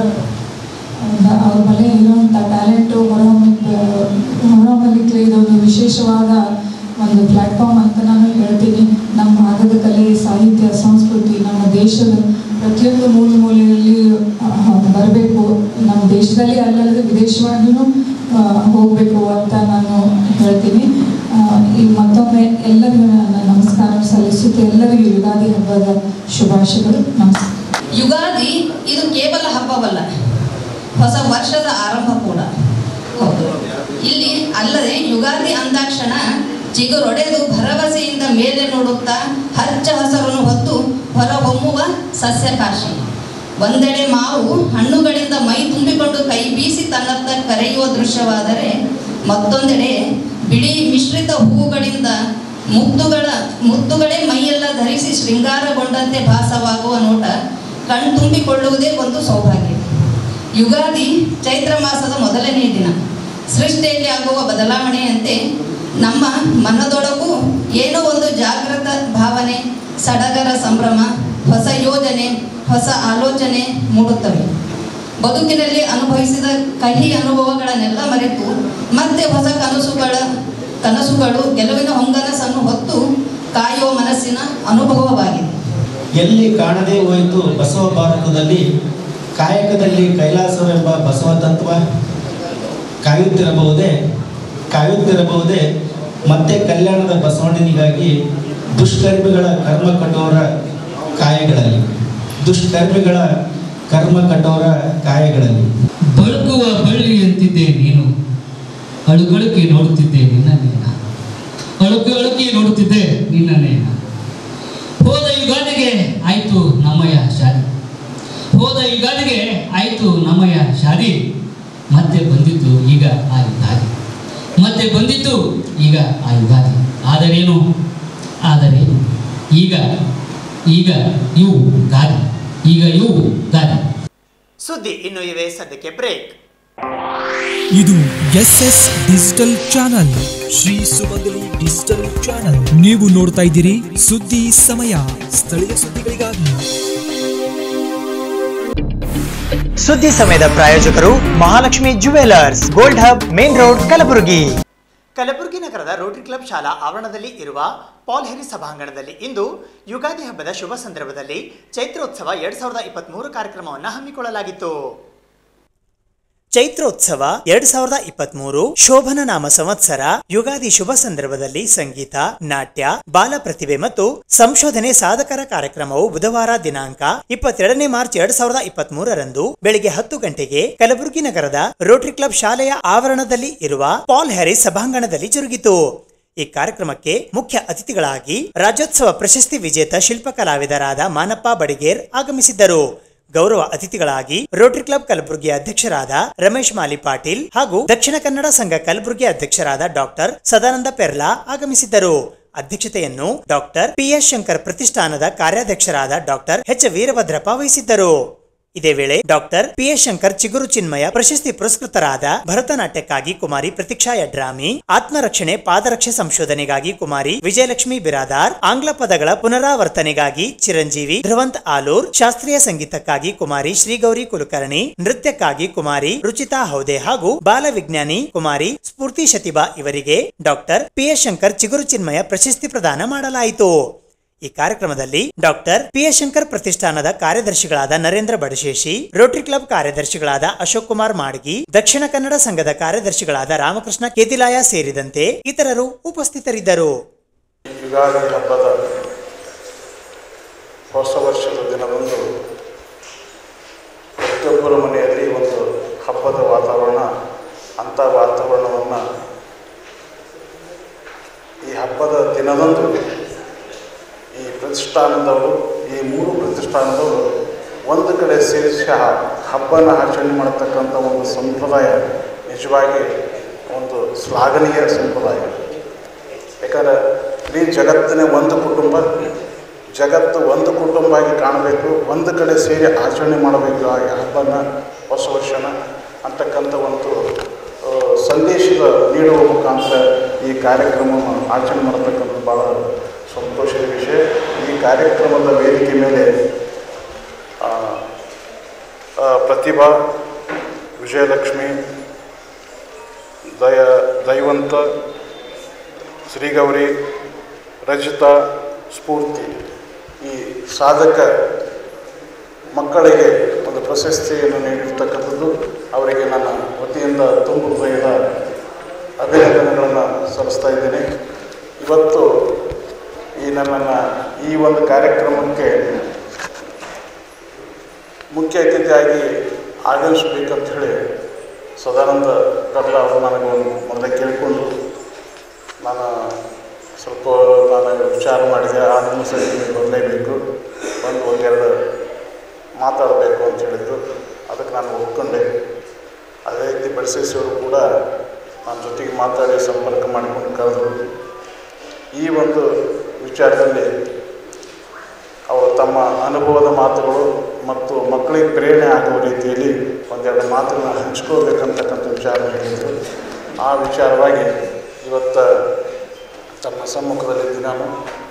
ಅದ- ಅವ್ರ ಬಳಿ ಇರುವಂಥ ಟ್ಯಾಲೆಂಟು ಹೊರಹೊಮ್ಮಿ ಹೊರಹೊಮ್ಮಲಿಕ್ಕೆ ಇದೊಂದು ವಿಶೇಷವಾದ ಒಂದು ಪ್ಲ್ಯಾಟ್ಫಾರ್ಮ್ ಅಂತ ನಾನು ಹೇಳ್ತೀನಿ ನಮ್ಮ ಭಾಗದ ಕಲೆ ಸಾಹಿತ್ಯ ಸಂಸ್ಕೃತಿ ನಮ್ಮ ದೇಶದ ಪ್ರತಿಯೊಂದು ಮೂಲೆ ಮೂಲೆಯಲ್ಲಿ ಬರಬೇಕು ನಮ್ಮ ದೇಶದಲ್ಲಿ ಅಲ್ಲದೆ ವಿದೇಶವಾಗಿಯೂ ಹೋಗಬೇಕು ಅಂತ ನಾನು ಹೇಳ್ತೀನಿ ಆ, ಈ ಮತ್ತೊಮ್ಮೆ ಎಲ್ಲರಿಗೂ ನಾನು ನಮಸ್ಕಾರ ಸಲ್ಲಿಸುತ್ತೆ ಎಲ್ಲರಿಗೂ ಯುಗಾದಿ ಹಬ್ಬದ ಶುಭಾಶಯಗಳು ನಮಸ್ಕಾರ ಯುಗಾದಿ ಇದು ಕೇವಲ ಹಬ್ಬವಲ್ಲ ಹೊಸ ವರ್ಷದ ಆರಂಭ ಕೂಡ ಹೌದು ಇಲ್ಲಿ ಅಲ್ಲದೆ ಯುಗಾದಿ ಅಂದಾಕ್ಷಣ ಚಿಗುರೊಡೆದು ಭರವಸೆಯಿಂದ ಮೇಲೆ ನೋಡುತ್ತಾ ಹಚ್ಚ ಹಸರನ್ನು ಹೊತ್ತು ಹೊರಹೊಮ್ಮುವ ಸಸ್ಯಕಾಶಿ ಒಂದೆಡೆ ಮಾವು ಹಣ್ಣುಗಳಿಂದ ಮೈ ತುಂಬಿಕೊಂಡು ಕೈ ಬೀಸಿ ತನ್ನತ್ತ ಕರೆಯುವ ದೃಶ್ಯವಾದರೆ ಮತ್ತೊಂದೆಡೆ ಬಿಳಿ ಮಿಶ್ರಿತ ಹೂವುಗಳಿಂದ ಮುತ್ತುಗಳ ಮುತ್ತುಗಳೇ ಮೈಯೆಲ್ಲ ಧರಿಸಿ ಶೃಂಗಾರಗೊಂಡಂತೆ ಭಾಸವಾಗುವ ನೋಟ ಕಣ್ತುಂಬಿಕೊಳ್ಳುವುದೇ ಒಂದು ಸೌಭಾಗ್ಯ ಯುಗಾದಿ ಚೈತ್ರ ಮಾಸದ ಮೊದಲನೇ ದಿನ ಸೃಷ್ಟಿಯಲ್ಲಿ ಆಗುವ ಬದಲಾವಣೆಯಂತೆ ನಮ್ಮ ಮನದೊಳಗೂ ಏನೋ ಒಂದು ಜಾಗೃತ ಭಾವನೆ ಸಡಗರ ಸಂಭ್ರಮ ಹೊಸ ಯೋಜನೆ ಹೊಸ ಆಲೋಚನೆ ಮೂಡುತ್ತವೆ ಬದುಕಿನಲ್ಲಿ ಅನುಭವಿಸಿದ ಕಹಿ ಅನುಭವಗಳನ್ನೆಲ್ಲ ಮರೆತು ಮತ್ತೆ ಹೊಸ ಕನಸುಗಳ ಕನಸುಗಳು ಗೆಲುವಿನ ಹೊಂಗನಸನ್ನು ಹೊತ್ತು ಕಾಯುವ ಮನಸ್ಸಿನ ಅನುಭವವಾಗಿದೆ ಎಲ್ಲಿ ಕಾಣದೇ ಹೋಯಿತು ಬಸವ ಭಾರತದಲ್ಲಿ ಕಾಯಕದಲ್ಲಿ ಕೈಲಾಸವೆಂಬ ಬಸವ ತತ್ವ ಕಾಯುತ್ತಿರಬಹುದೇ ಕಾಯುತ್ತಿರಬಹುದೇ ಮತ್ತೆ ಕಲ್ಯಾಣದ ಬಸವಣ್ಣನಿಗಾಗಿ ದುಷ್ಕರ್ಮಿಗಳ ಕರ್ಮ ಕಠೋರ ಕಾಯಗಳಲ್ಲಿ ದುಷ್ಕರ್ಮಿಗಳ ಕರ್ಮ ಕಠೋರ ಕಾಯಗಳಲ್ಲಿ ಬಳುಕುವ ಬಳ್ಳಿಯಂತಿದ್ದೆ ನೀನು ಅಳುಗೊಳುಕಿ ನೋಡುತ್ತಿದ್ದೆ ನಿನ್ನ ನೇನ ಅಳುಕು ಅಳುಕಿ ನೋಡುತ್ತಿದ್ದೆ ನಿನ್ನ ನೇನ ಹೋದ ಯುಗಾದಿಗೆ ಆಯ್ತು ನಮ್ಮಯ್ಯ ಶಾದಿ ಹೋದ ಯುಗಾದಿಗೆ ಆಯ್ತು ನಮ್ಮಯ್ಯ ಶಾದಿ ಮತ್ತೆ ಬಂದಿತ್ತು ಈಗ ಆ ಯುಗಾದಿ ಮತ್ತೆ ಬಂದಿತ್ತು ಈಗ ಆ ಯುಗಾದಿ ಆದರೇನು ಆದರೆ ಈಗ ಈಗ ಇವು ಗಾದಿ ಈಗ ಇವು ಗಾದಿ ಸುದ್ದಿ ಇನ್ನು ಇವೆ ಸದ್ಯಕ್ಕೆ ಬ್ರೇಕ್ ಇದು S S digital channel Shri Sumangali digital channel ನೀವು ನೋಡ್ತಾ ಇದ್ದೀರಿ ಸುದ್ದಿ ಸಮಯ ಸ್ಥಳೀಯ ಸುದ್ದಿಗಳಿಗಾಗಿ ಸುದ್ದಿ ಸಮಯದ ಪ್ರಾಯೋಜಕರು Mahalakshmi jewellers gold hub main road Kalaburagi Kalaburagi ನಗರದ ರೋಟರಿ ಕ್ಲಬ್ ಶಾಲಾ ಆವರಣದಲ್ಲಿ ಇರುವ ಪಾಲ್ ಹೆರಿ ಸಭಾಂಗಣದಲ್ಲಿ ಇಂದು ಯುಗಾದಿ ಹಬ್ಬದ ಶುಭ ಸಂದರ್ಭದಲ್ಲಿ ಚೈತ್ರೋತ್ಸವ ಎರಡ್ ಸಾವಿರದ ಇಪ್ಪತ್ತ್ ಮೂರು ಕಾರ್ಯಕ್ರಮವನ್ನು ಹಮ್ಮಿಕೊಳ್ಳಲಾಗಿತ್ತು ಚೈತ್ರೋತ್ಸವ ಎರಡ್ ಸಾವಿರದ ಇಪ್ಪತ್ತ್ ಮೂರು ಶೋಭನ ನಾಮ ಸಂವತ್ಸರ ಯುಗಾದಿ ಶುಭ ಸಂದರ್ಭದಲ್ಲಿ ಸಂಗೀತ ನಾಟ್ಯ ಬಾಲ ಪ್ರತಿಭೆ ಮತ್ತು ಸಂಶೋಧನೆ ಸಾಧಕರ ಕಾರ್ಯಕ್ರಮವು ಬುಧವಾರ ದಿನಾಂಕ ಇಪ್ಪತ್ತೆರಡನೇ ಮಾರ್ಚ್ ಎರಡ್ ಸಾವಿರದ ಇಪ್ಪತ್ತ್ ಮೂರರಂದು ಬೆಳಿಗ್ಗೆ ಹತ್ತು ಗಂಟೆಗೆ ಕಲಬುರಗಿ ನಗರದ ರೋಟರಿ ಕ್ಲಬ್ ಶಾಲೆಯ ಆವರಣದಲ್ಲಿ ಇರುವ ಪಾಲ್ ಹ್ಯಾರಿಸ್ ಸಭಾಂಗಣದಲ್ಲಿ ಜರುಗಿತು ಈ ಕಾರ್ಯಕ್ರಮಕ್ಕೆ ಮುಖ್ಯ ಅತಿಥಿಗಳಾಗಿ ರಾಜ್ಯೋತ್ಸವ ಪ್ರಶಸ್ತಿ ವಿಜೇತ ಶಿಲ್ಪ ಕಲಾವಿದರಾದ ಮಾನಪ್ಪ ಬಡಿಗೇರ್ ಆಗಮಿಸಿದ್ದರು ಗೌರವ ಅತಿಥಿಗಳಾಗಿ ರೋಟರಿ ಕ್ಲಬ್ ಕಲಬುರಗಿ ಅಧ್ಯಕ್ಷರಾದ ರಮೇಶ್ ಮಾಲಿ ಪಾಟೀಲ್ ಹಾಗೂ ದಕ್ಷಿಣ ಕನ್ನಡ ಸಂಘ ಕಲಬುರಗಿ ಅಧ್ಯಕ್ಷರಾದ ಡಾಕ್ಟರ್ ಸದಾನಂದ ಪೆರ್ಲಾ ಆಗಮಿಸಿದ್ದರು ಅಧ್ಯಕ್ಷತೆಯನ್ನು ಡಾಕ್ಟರ್ ಪಿ ಎಸ್ ಶಂಕರ್ ಪ್ರತಿಷ್ಠಾನದ ಕಾರ್ಯಾಧ್ಯಕ್ಷರಾದ ಡಾಕ್ಟರ್ ಎಚ್ ವೀರಭದ್ರಪ್ಪ ವಹಿಸಿದ್ದರು ಇದೇ ವೇಳೆ ಡಾಕ್ಟರ್ ಪಿ ಎಸ್ ಶಂಕರ್ ಚಿಗುರು ಚಿನ್ಮಯ ಪ್ರಶಸ್ತಿ ಪುರಸ್ಕೃತರಾದ ಭರತನಾಟ್ಯಕ್ಕಾಗಿ ಕುಮಾರಿ ಪ್ರತೀಕ್ಷಾ ಯಡ್ರಾಮಿ ಆತ್ಮರಕ್ಷಣೆ ಪಾದರಕ್ಷೆ ಸಂಶೋಧನೆಗಾಗಿ ಕುಮಾರಿ ವಿಜಯಲಕ್ಷ್ಮಿ ಬಿರಾದಾರ್ ಆಂಗ್ಲ ಪದಗಳ ಪುನರಾವರ್ತನೆಗಾಗಿ ಚಿರಂಜೀವಿ ಧ್ರುವಂತ್ ಆಲೂರ್ ಶಾಸ್ತ್ರೀಯ ಸಂಗೀತಕ್ಕಾಗಿ ಕುಮಾರಿ ಶ್ರೀಗೌರಿ ಕುಲಕರ್ಣಿ ನೃತ್ಯಕ್ಕಾಗಿ ಕುಮಾರಿ ರುಚಿತಾ ಹೌದೆ ಹಾಗೂ ಬಾಲ ವಿಜ್ಞಾನಿ ಕುಮಾರಿ ಸ್ಫೂರ್ತಿ ಶತಿಬಾ ಇವರಿಗೆ ಡಾಕ್ಟರ್ ಪಿ ಎಸ್ ಶಂಕರ್ ಚಿಗುರು ಚಿನ್ಮಯ ಪ್ರಶಸ್ತಿ ಪ್ರದಾನ ಮಾಡಲಾಯಿತು ಈ ಕಾರ್ಯಕ್ರಮದಲ್ಲಿ ಡಾಕ್ಟರ್ ಪಿ ಎಸ್ ಶಂಕರ್ ಪ್ರತಿಷ್ಠಾನದ ಕಾರ್ಯದರ್ಶಿಗಳಾದ ನರೇಂದ್ರ ಬಡಶೇಷಿ ರೋಟರಿ ಕ್ಲಬ್ ಕಾರ್ಯದರ್ಶಿಗಳಾದ ಅಶೋಕ್ ಕುಮಾರ್ ಮಾಡ್ಗಿ ದಕ್ಷಿಣ ಕನ್ನಡ ಸಂಘದ ಕಾರ್ಯದರ್ಶಿಗಳಾದ ರಾಮಕೃಷ್ಣ ಕೇತಿಲಾಯ ಸೇರಿದಂತೆ ಇತರರು ಉಪಸ್ಥಿತರಿದ್ದರು ಯುಗಾದಿ ಹಬ್ಬದ ಹೊಸ ವರ್ಷದ ದಿನದಂದು ಪ್ರತಿಯೊಬ್ಬರ ಮನೆಯಲ್ಲಿ ಒಂದು ಹಬ್ಬದ ವಾತಾವರಣ ಅಂಥ ವಾತಾವರಣವನ್ನು ಈ ಹಬ್ಬದ ದಿನದಂದು ಈ ಪ್ರತಿಷ್ಠಾನದವರು ಈ ಮೂರು ಪ್ರತಿಷ್ಠಾನದವರು ಒಂದು ಕಡೆ ಸೇರಿಸಿ ಹ- ಹಬ್ಬನ ಆಚರಣೆ ಮಾಡತಕ್ಕಂಥ ಒಂದು ಸಂಪ್ರದಾಯ ನಿಜವಾಗಿ ಒಂದು ಶ್ಲಾಘನೀಯ ಸಂಪ್ರದಾಯ ಯಾಕಂದರೆ ಇಡೀ ಜಗತ್ತಿನ ಒಂದು ಕುಟುಂಬ ಜಗತ್ತು ಒಂದು ಕುಟುಂಬ ಆಗಿ ಕಾಣಬೇಕು ಒಂದು ಕಡೆ ಸೇರಿ ಆಚರಣೆ ಮಾಡಬೇಕು ಆ ಹಬ್ಬನ ಹೊಸ ವರ್ಷನ ಅಂತಕ್ಕಂಥ ಒಂದು ಆ, ಸಂದೇಶದ ನೀಡುವ ಮುಖಾಂತರ ಈ ಕಾರ್ಯಕ್ರಮವನ್ನು ಆಚರಣೆ ಮಾಡತಕ್ಕಂಥ ಭಾಳ ಸಂತೋಷದ ವಿಷಯ ಈ ಕಾರ್ಯಕ್ರಮದ ವೇದಿಕೆ ಮೇಲೆ ಆ, ಆ, ಪ್ರತಿಭಾ ವಿಜಯಲಕ್ಷ್ಮಿ ದಯ ದೈವಂತ ಶ್ರೀಗೌರಿ ರಜಿತಾ ಸ್ಫೂರ್ತಿ ಈ ಸಾಧಕ ಮಕ್ಕಳಿಗೆ ಒಂದು ಪ್ರಶಸ್ತಿಯನ್ನು ನೀಡಿರ್ತಕ್ಕಂಥದ್ದು ಅವರಿಗೆ ನನ್ನ ವತಿಯಿಂದ ತುಂಬ ಹೃದಯದ ಅಭಿನಂದನೆಗಳನ್ನು ಸಲ್ಲಿಸ್ತಾ ಇದ್ದೇನೆ ಇವತ್ತು ಈ ನನ್ನನ್ನು ಈ ಒಂದು ಕಾರ್ಯಕ್ರಮಕ್ಕೆ ಮುಖ್ಯ ಅತಿಥಿಯಾಗಿ ಆಗಮಿಸಬೇಕಂತ ಹೇಳಿ ಸದಾನಂದ ಕರ್ಲ ಅವರು ನನಗೆ ಒಂದು ಮೊದಲೇ ಕೇಳಿಕೊಂಡು ನಾನು ಸ್ವಲ್ಪ ನಾನು ವಿಚಾರ ಮಾಡಿದೆ ಆ ಸರಿ ಬರಲೇಬೇಕು ಒಂದು ಒಂದೆರಡು ಮಾತಾಡಬೇಕು ಅಂತ ಹೇಳಿದ್ರು ಅದಕ್ಕೆ ನಾನು ಒಪ್ಕೊಂಡೆ ಅದೇ ರೀತಿ ಬಡಿಸೇಸಿಯವರು ಕೂಡ ನನ್ನ ಜೊತೆಗೆ ಮಾತಾಡಿ ಸಂಪರ್ಕ ಮಾಡಿಕೊಂಡು ಕರೆದರು ಈ ಒಂದು ವಿಚಾರದಲ್ಲಿ ಅವರು ತಮ್ಮ ಅನುಭವದ ಮಾತುಗಳು ಮತ್ತು ಮಕ್ಕಳಿಗೆ ಪ್ರೇರಣೆ ಆಗುವ ರೀತಿಯಲ್ಲಿ ಒಂದೆರಡು ಮಾತುಗಳನ್ನ ಹಂಚ್ಕೋಬೇಕಂತಕ್ಕಂಥ ವಿಚಾರ ಹೇಳಿದರು ಆ ವಿಚಾರವಾಗಿ ಇವತ್ತು ತಮ್ಮ ಸಮ್ಮುಖದಲ್ಲಿದ್ದು ನಾನು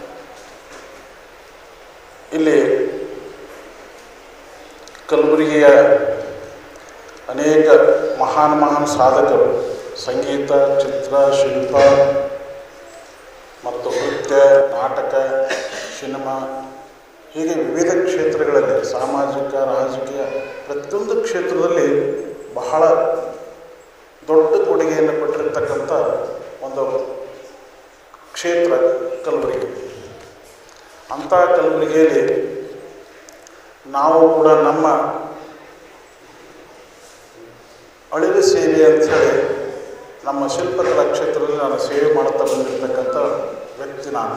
ಇಲ್ಲಿ ಕಲಬುರಗಿಯ ಅನೇಕ ಮಹಾನ್ ಮಹಾನ್ ಸಾಧಕರು ಸಂಗೀತ ಚಿತ್ರ ಶಿಲ್ಪ ಮತ್ತು ನೃತ್ಯ ನಾಟಕ ಸಿನಿಮಾ ಹೀಗೆ ವಿವಿಧ ಕ್ಷೇತ್ರಗಳಲ್ಲಿ ಸಾಮಾಜಿಕ ರಾಜಕೀಯ ಪ್ರತಿಯೊಂದು ಕ್ಷೇತ್ರದಲ್ಲಿ ಬಹಳ ದೊಡ್ಡ ಕೊಡುಗೆಯನ್ನು ಕೊಟ್ಟಿರ್ತಕ್ಕಂಥ ಒಂದು ಕ್ಷೇತ್ರ ಕಲಬುರಗಿ ಅಂಥ ಕಲಬುರಗಿಯಲ್ಲಿ ನಾವು ಕೂಡ ನಮ್ಮ ಅಳಿಲು ಸೇವೆ ಅಂಥೇಳಿ ನಮ್ಮ ಶಿಲ್ಪಕಲಾ ಕ್ಷೇತ್ರದಲ್ಲಿ ನಾನು ಸೇವೆ ಮಾಡುತ್ತಾ ಬಂದಿರತಕ್ಕಂಥ ವ್ಯಕ್ತಿ ನಾನು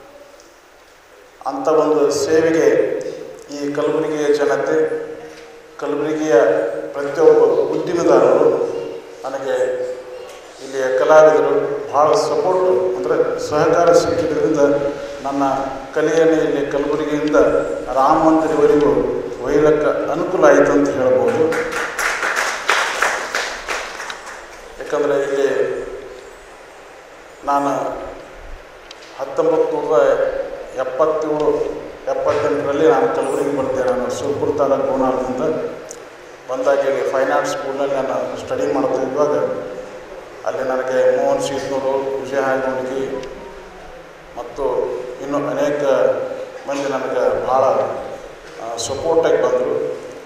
ಅಂಥ ಒಂದು ಸೇವೆಗೆ ಈ ಕಲಬುರಗಿಯ ಜನತೆ ಕಲಬುರಗಿಯ ಪ್ರತಿಯೊಬ್ಬ ಉದ್ದಿಮೆದಾರರು ನನಗೆ ಇಲ್ಲಿಯ ಕಲಾವಿದರು ಭಾಳ ಸಪೋರ್ಟು ಅಂದರೆ ಸಹಕಾರ ಸಿಕ್ಕಿದ್ರಿಂದ ನನ್ನ ಕಲೆಯನ್ನು ಇಲ್ಲಿ ಕಲಬುರಗಿಯಿಂದ ರಾಮ ಮಂದಿರವರೆಗೂ ಒಯ್ಯಲಿಕ್ಕೆ ಅನುಕೂಲ ಆಯಿತು ಅಂತ ಹೇಳ್ಬೋದು ಯಾಕಂದರೆ ಇಲ್ಲಿ ನಾನು ಹತ್ತೊಂಬತ್ತು ನೂರ ಎಪ್ಪತ್ತೇಳು ಎಪ್ಪತ್ತೆಂಟರಲ್ಲಿ ನಾನು ಕಲಬುರಗಿ ಬಂದೆ ನಾನು ಸುರ್ಪುರ ತಾಲೂಕು ಕೋನಾರದಿಂದ ಬಂದಾಗ ಇಲ್ಲಿ ಫೈನ್ ಆರ್ಟ್ಸ್ ಸ್ಕೂಲ್ನಲ್ಲಿ ನಾನು ಸ್ಟಡಿ ಮಾಡ್ತಾ ಇರುವಾಗ ಅಲ್ಲಿ ನನಗೆ ಮೋಹನ್ ಶೀತ್ನೂರು ವಿಜಯ ಹಾಯ್ಗೊಂಡಿಗೆ ಮತ್ತು ಇನ್ನೂ ಅನೇಕ ಮಂದಿ ನನಗೆ ಭಾಳ ಸಪೋರ್ಟಾಗಿ ಬಂದರು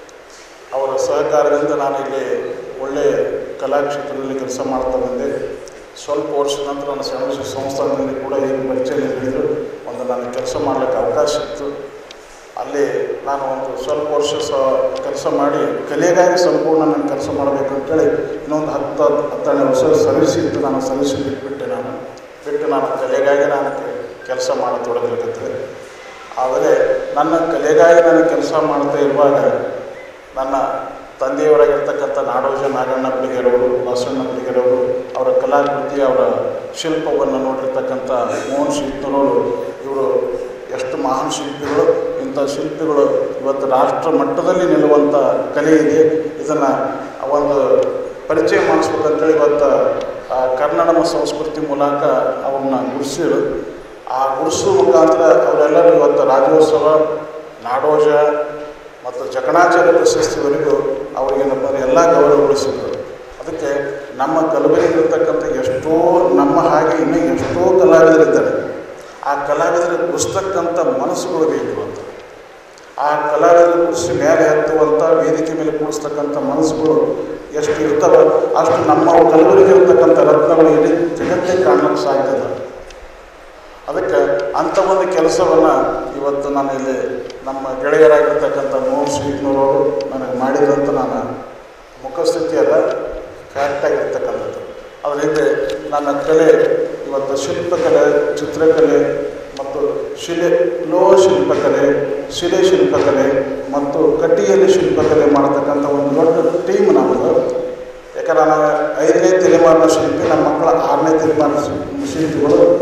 ಅವರ ಸಹಕಾರದಿಂದ ನಾನು ಇಲ್ಲಿ ಒಳ್ಳೆಯ ಕಲಾಕ್ಷೇತ್ರದಲ್ಲಿ ಕೆಲಸ ಮಾಡ್ತಾ ಬಂದೆ ಸ್ವಲ್ಪ ವರ್ಷದ ನಂತರ ನನ್ನ ಸಣ್ಣ ಸಂಸ್ಥಾನದಲ್ಲಿ ಕೂಡ ಈಗ ಪರಿಚಯ ಹಿಡಿದ್ರು ಒಂದು ನನಗೆ ಕೆಲಸ ಮಾಡಲಿಕ್ಕೆ ಅವಕಾಶ ಇತ್ತು ಅಲ್ಲಿ ನಾನು ಒಂದು ಸ್ವಲ್ಪ ವರ್ಷ ಸ ಕೆಲಸ ಮಾಡಿ ಕಲೆಗಾಗಿ ಸಂಪೂರ್ಣ ನಾನು ಕೆಲಸ ಮಾಡಬೇಕು ಅಂತೇಳಿ ಇನ್ನೊಂದು ಹತ್ತು ಹತ್ತನೇ ವರ್ಷ ಸರ್ವಿಸ್ ಇತ್ತು ನಾನು ಸರ್ವಿಸ್ ಬಿಟ್ಬಿಟ್ಟೆ ನಾನು ಬಿಟ್ಟು ನಾನು ಕಲೆಗಾಗಿ ನಾನು ಕೆಲಸ ಮಾಡತೊಡಗಲಿಕ್ಕೆ ಆದರೆ ನನ್ನ ಕಲೆಗಾಗಿ ನಾನು ಕೆಲಸ ಮಾಡ್ತಾ ಇರುವಾಗ ನನ್ನ ತಂದೆಯವರಾಗಿರ್ತಕ್ಕಂಥ ನಾಡೋಜ ನಾಗಣ್ಣ ಬಿಳಿಗೆರವರು ಬಸವಣ್ಣ ಬಿಳಿಗೆರವರು ಅವರ ಕಲಾಕೃತಿ ಅವರ ಶಿಲ್ಪವನ್ನು ನೋಡಿರ್ತಕ್ಕಂಥ ಮೋಹನ್ ಶಿಲ್ಪರವರು ಇವರು ಎಷ್ಟು ಮಹಾನ್ ಶಿಲ್ಪಿಗಳು ಇಂಥ ಶಿಲ್ಪಿಗಳು ಇವತ್ತು ರಾಷ್ಟ್ರ ಮಟ್ಟದಲ್ಲಿ ನಿಲ್ಲುವಂಥ ಕಲೆ ಇದೆ ಇದನ್ನು ಒಂದು ಪರಿಚಯ ಮಾಡಿಸ್ಬೇಕಂತೇಳಿ ಇವತ್ತು ಆ ಕನ್ನಡ ಸಂಸ್ಕೃತಿ ಮೂಲಕ ಅವ್ರನ್ನ ಗುರುಸಿರು ಆ ಗುರುಸು ಮುಖಾಂತರ ಅವರೆಲ್ಲರೂ ಇವತ್ತು ರಾಜ್ಯೋತ್ಸವ ನಾಡೋಜ ಮತ್ತು ಜಕಣಾಚಾರ್ಯ ಪ್ರಶಸ್ತಿವರೆಗೂ ಅವರಿಗೇನಪ್ಪ ಎಲ್ಲ ಗೌರವಗೊಳಿಸಿದ್ರು ಅದಕ್ಕೆ ನಮ್ಮ ಕಲಬುರಗಿರ್ತಕ್ಕಂಥ ಎಷ್ಟೋ ನಮ್ಮ ಹಾಗೆ ಇನ್ನೂ ಎಷ್ಟೋ ಕಲಾವಿದರಿದ್ದಾರೆ ಆ ಕಲಾವಿದರಿಗೆ ಗುಡಿಸ್ತಕ್ಕಂಥ ಮನಸ್ಸುಗಳು ಬೇಕು ಅಂತ ಆ ಕಲಾವಿದರ ಕುಡಿಸಿ ಮೇಲೆ ಹತ್ತುವಂಥ ವೇದಿಕೆ ಮೇಲೆ ಕೂಡಿಸ್ತಕ್ಕಂಥ ಮನಸ್ಸುಗಳು ಎಷ್ಟು ಇರ್ತವೆ ಅಷ್ಟು ನಮ್ಮ ಕಲಬುರಗಿ ಇರ್ತಕ್ಕಂಥ ರತ್ನಗಳು ಇಡೀ ಜಗತ್ತೇ ಕಾಣಲಿಕ್ಕೆ ಸಾಧ್ಯ ಇದೆ ಅದಕ್ಕೆ ಅಂಥ ಒಂದು ಕೆಲಸವನ್ನು ಇವತ್ತು ನಾನು ಇಲ್ಲಿ ನಮ್ಮ ಗೆಳೆಯರಾಗಿರ್ತಕ್ಕಂಥ ಮೋಹನ್ ಶ್ರೀನವರು ನನಗೆ ಮಾಡಿದಂತ ನಾನು ಮುಖಸ್ಥಿತಿ ಅಲ್ಲ ಫ್ಯಾಕ್ಟಾಗಿರ್ತಕ್ಕಂಥದ್ದು ಅದ್ರ ಹಿಂದೆ ನನ್ನ ಕಲೆ ಇವತ್ತು ಶಿಲ್ಪಕಲೆ ಚಿತ್ರಕಲೆ ಮತ್ತು ಶಿಲೆ ಲೋಹ ಶಿಲ್ಪಕಲೆ ಶಿಲೆ ಶಿಲ್ಪಕಲೆ ಮತ್ತು ಕಟ್ಟಿಗೆಯಲ್ಲಿ ಶಿಲ್ಪಕಲೆ ಮಾಡತಕ್ಕಂಥ ಒಂದು ದೊಡ್ಡ ಟೀಮ್ ನಮ್ಮದು ಯಾಕಂದ್ರೆ ನಾನು ಐದನೇ ತಲೆಮಾರಿನ ಶಿಲ್ಪಿ ನಮ್ಮ ಮಕ್ಕಳ ಆರನೇ ತಲೆಮಾರಿನ ಶಿಲ್ಪಿಗಳು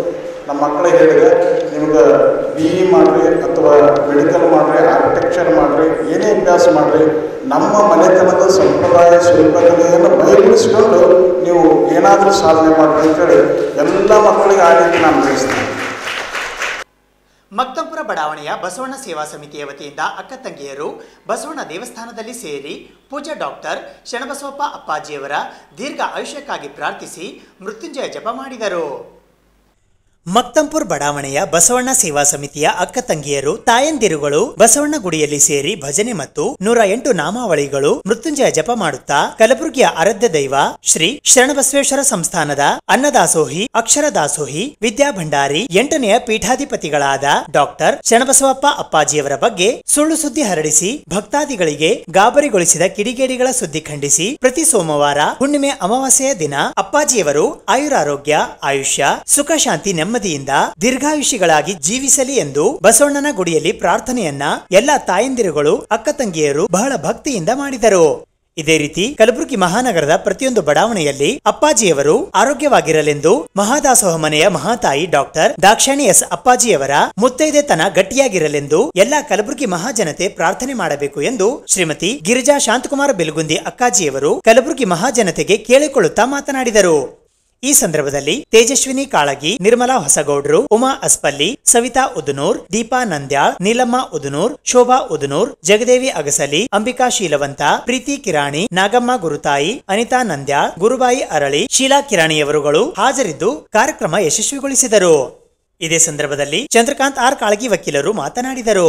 ನಮ್ಮ ಮಕ್ಕಳಿಗೆ ಹೇಳಿದೆ ನಿಮ್ಗೆ ಬಿ ಇ ಮಾಡಿರಿ ಅಥವಾ ಮೆಡಿಕಲ್ ಮಾಡಿರಿ ಆರ್ಕಿಟೆಕ್ಚರ್ ಮಾಡಿರಿ ಏನೇ ಅಭ್ಯಾಸ ಮಾಡಿರಿ ನಮ್ಮ ಮನೆತನದ ಸಂಪ್ರದಾಯ ಶಿಲ್ಪಕಲೆಯನ್ನು ಬಯಲಿಸಿಕೊಂಡು ನೀವು ಏನಾದರೂ ಸಾಧನೆ ಮಾಡಿ ಅಂತೇಳಿ ಎಲ್ಲ ಮಕ್ಕಳಿಗೆ ಆ ರೀತಿ ನಾನು ಬಯಸ್ತೇನೆ ಮಕ್ತಂಪುರ ಬಡಾವಣೆಯ ಬಸವಣ್ಣ ಸೇವಾ ಸಮಿತಿಯ ವತಿಯಿಂದ ಅಕ್ಕ ತಂಗಿಯರು ಬಸವಣ್ಣ ದೇವಸ್ಥಾನದಲ್ಲಿ ಸೇರಿ ಪೂಜ್ಯ ಡಾಕ್ಟರ್ ಶರಣಬಸವಪ್ಪ ಅಪ್ಪಾಜಿಯವರ ದೀರ್ಘ ಆಯುಷ್ಯಕ್ಕಾಗಿ ಪ್ರಾರ್ಥಿಸಿ ಮೃತ್ಯುಂಜಯ ಜಪ ಮಾಡಿದರು ಮಕ್ತಂಪುರ್ ಬಡಾವಣೆಯ ಬಸವಣ್ಣ ಸೇವಾ ಸಮಿತಿಯ ಅಕ್ಕ ತಂಗಿಯರು ತಾಯಂದಿರುಗಳು ಬಸವಣ್ಣ ಗುಡಿಯಲ್ಲಿ ಸೇರಿ ಭಜನೆ ಮತ್ತು ನೂರ ಎಂಟು ನಾಮಾವಳಿಗಳು ಮೃತ್ಯುಂಜಯ ಜಪ ಮಾಡುತ್ತಾ ಕಲಬುರಗಿಯ ಆರಾಧ್ಯ ದೈವ ಶ್ರೀ ಶರಣಬಸವೇಶ್ವರ ಸಂಸ್ಥಾನದ ಅನ್ನದಾಸೋಹಿ ಅಕ್ಷರ ದಾಸೋಹಿ ವಿದ್ಯಾ ಭಂಡಾರಿ ಎಂಟನೆಯ ಪೀಠಾಧಿಪತಿಗಳಾದ ಡಾಕ್ಟರ್ ಶರಣಬಸವಪ್ಪ ಅಪ್ಪಾಜಿಯವರ ಬಗ್ಗೆ ಸುಳ್ಳು ಸುದ್ದಿ ಹರಡಿಸಿ ಭಕ್ತಾದಿಗಳಿಗೆ ಗಾಬರಿಗೊಳಿಸಿದ ಕಿಡಿಗೇಡಿಗಳ ಸುದ್ದಿ ಖಂಡಿಸಿ ಪ್ರತಿ ಸೋಮವಾರ ಹುಣ್ಣಿಮೆ ಅಮಾವಾಸ್ಯೆಯ ದಿನ ಅಪ್ಪಾಜಿಯವರು ಆಯುರಾರೋಗ್ಯ ಆಯುಷ್ಯ ಸುಖ ಶಾಂತಿ ನೆಮ್ಮದಿಯಿಂದ ದೀರ್ಘಾಯುಷಿಗಳಾಗಿ ಜೀವಿಸಲಿ ಎಂದು ಬಸವಣ್ಣನ ಗುಡಿಯಲ್ಲಿ ಪ್ರಾರ್ಥನೆಯನ್ನ ಎಲ್ಲ ತಾಯಂದಿರುಗಳು ಅಕ್ಕ ತಂಗಿಯರು ಬಹಳ ಭಕ್ತಿಯಿಂದ ಮಾಡಿದರು ಇದೇ ರೀತಿ ಕಲಬುರಗಿ ಮಹಾನಗರದ ಪ್ರತಿಯೊಂದು ಬಡಾವಣೆಯಲ್ಲಿ ಅಪ್ಪಾಜಿಯವರು ಆರೋಗ್ಯವಾಗಿರಲೆಂದು ಮಹಾದಾಸೋಹ ಮನೆಯ ಮಹಾತಾಯಿ ಡಾಕ್ಟರ್ ದಾಕ್ಷಾಣಿ ಎಸ್ ಅಪ್ಪಾಜಿಯವರ ಮುತ್ತೈದೆತನ ಗಟ್ಟಿಯಾಗಿರಲೆಂದು ಎಲ್ಲಾ ಕಲಬುರಗಿ ಮಹಾಜನತೆ ಪ್ರಾರ್ಥನೆ ಮಾಡಬೇಕು ಎಂದು ಶ್ರೀಮತಿ ಗಿರಿಜಾ ಶಾಂತಕುಮಾರ ಬೆಲಗುಂದಿ ಅಕ್ಕಾಜಿಯವರು ಕಲಬುರಗಿ ಮಹಾಜನತೆಗೆ ಕೇಳಿಕೊಳ್ಳುತ್ತಾ ಮಾತನಾಡಿದರು ಈ ಸಂದರ್ಭದಲ್ಲಿ ತೇಜಸ್ವಿನಿ ಕಾಳಗಿ ನಿರ್ಮಲಾ ಹೊಸಗೌಡ್ರು ಉಮಾ ಅಸ್ಪಲ್ಲಿ ಸವಿತಾ ಉದುನೂರ್ ದೀಪಾ ನಂದ್ಯಾಳ್ ನೀಲಮ್ಮ ಉದುನೂರ್ ಶೋಭಾ ಉದುನೂರ್ ಜಗದೇವಿ ಅಗಸಲಿ ಅಂಬಿಕಾ ಶೀಲವಂತ ಪ್ರೀತಿ ಕಿರಾಣಿ ನಾಗಮ್ಮ ಗುರುತಾಯಿ ಅನಿತಾ ನಂದ್ಯಾಳ್ ಗುರುಬಾಯಿ ಅರಳಿ ಶೀಲಾ ಕಿರಾಣಿಯವರುಗಳು ಹಾಜರಿದ್ದು ಕಾರ್ಯಕ್ರಮ ಯಶಸ್ವಿಗೊಳಿಸಿದರು ಇದೇ ಸಂದರ್ಭದಲ್ಲಿ ಚಂದ್ರಕಾಂತ್ ಆರ್ ಕಾಳಗಿ ವಕೀಲರು ಮಾತನಾಡಿದರು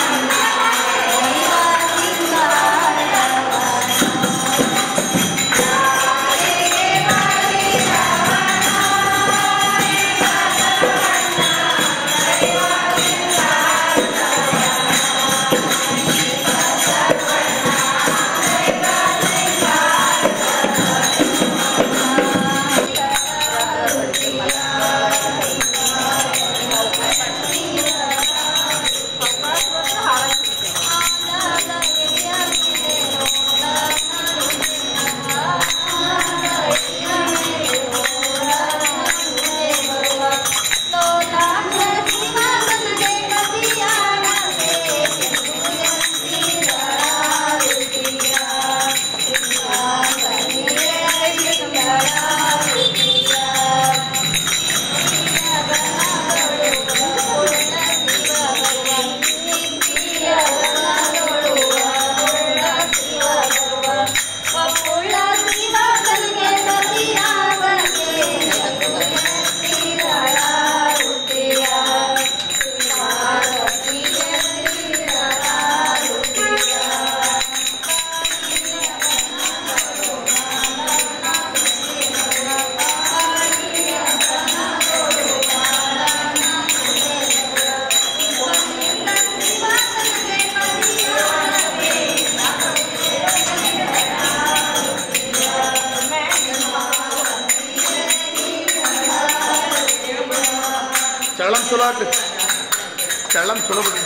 ಚಳ್ಳಂ ಚಲೋ ಆಗ್ಲಿ ಚಳ್ಳಂ ಚಲೋ ಬಿಡಿ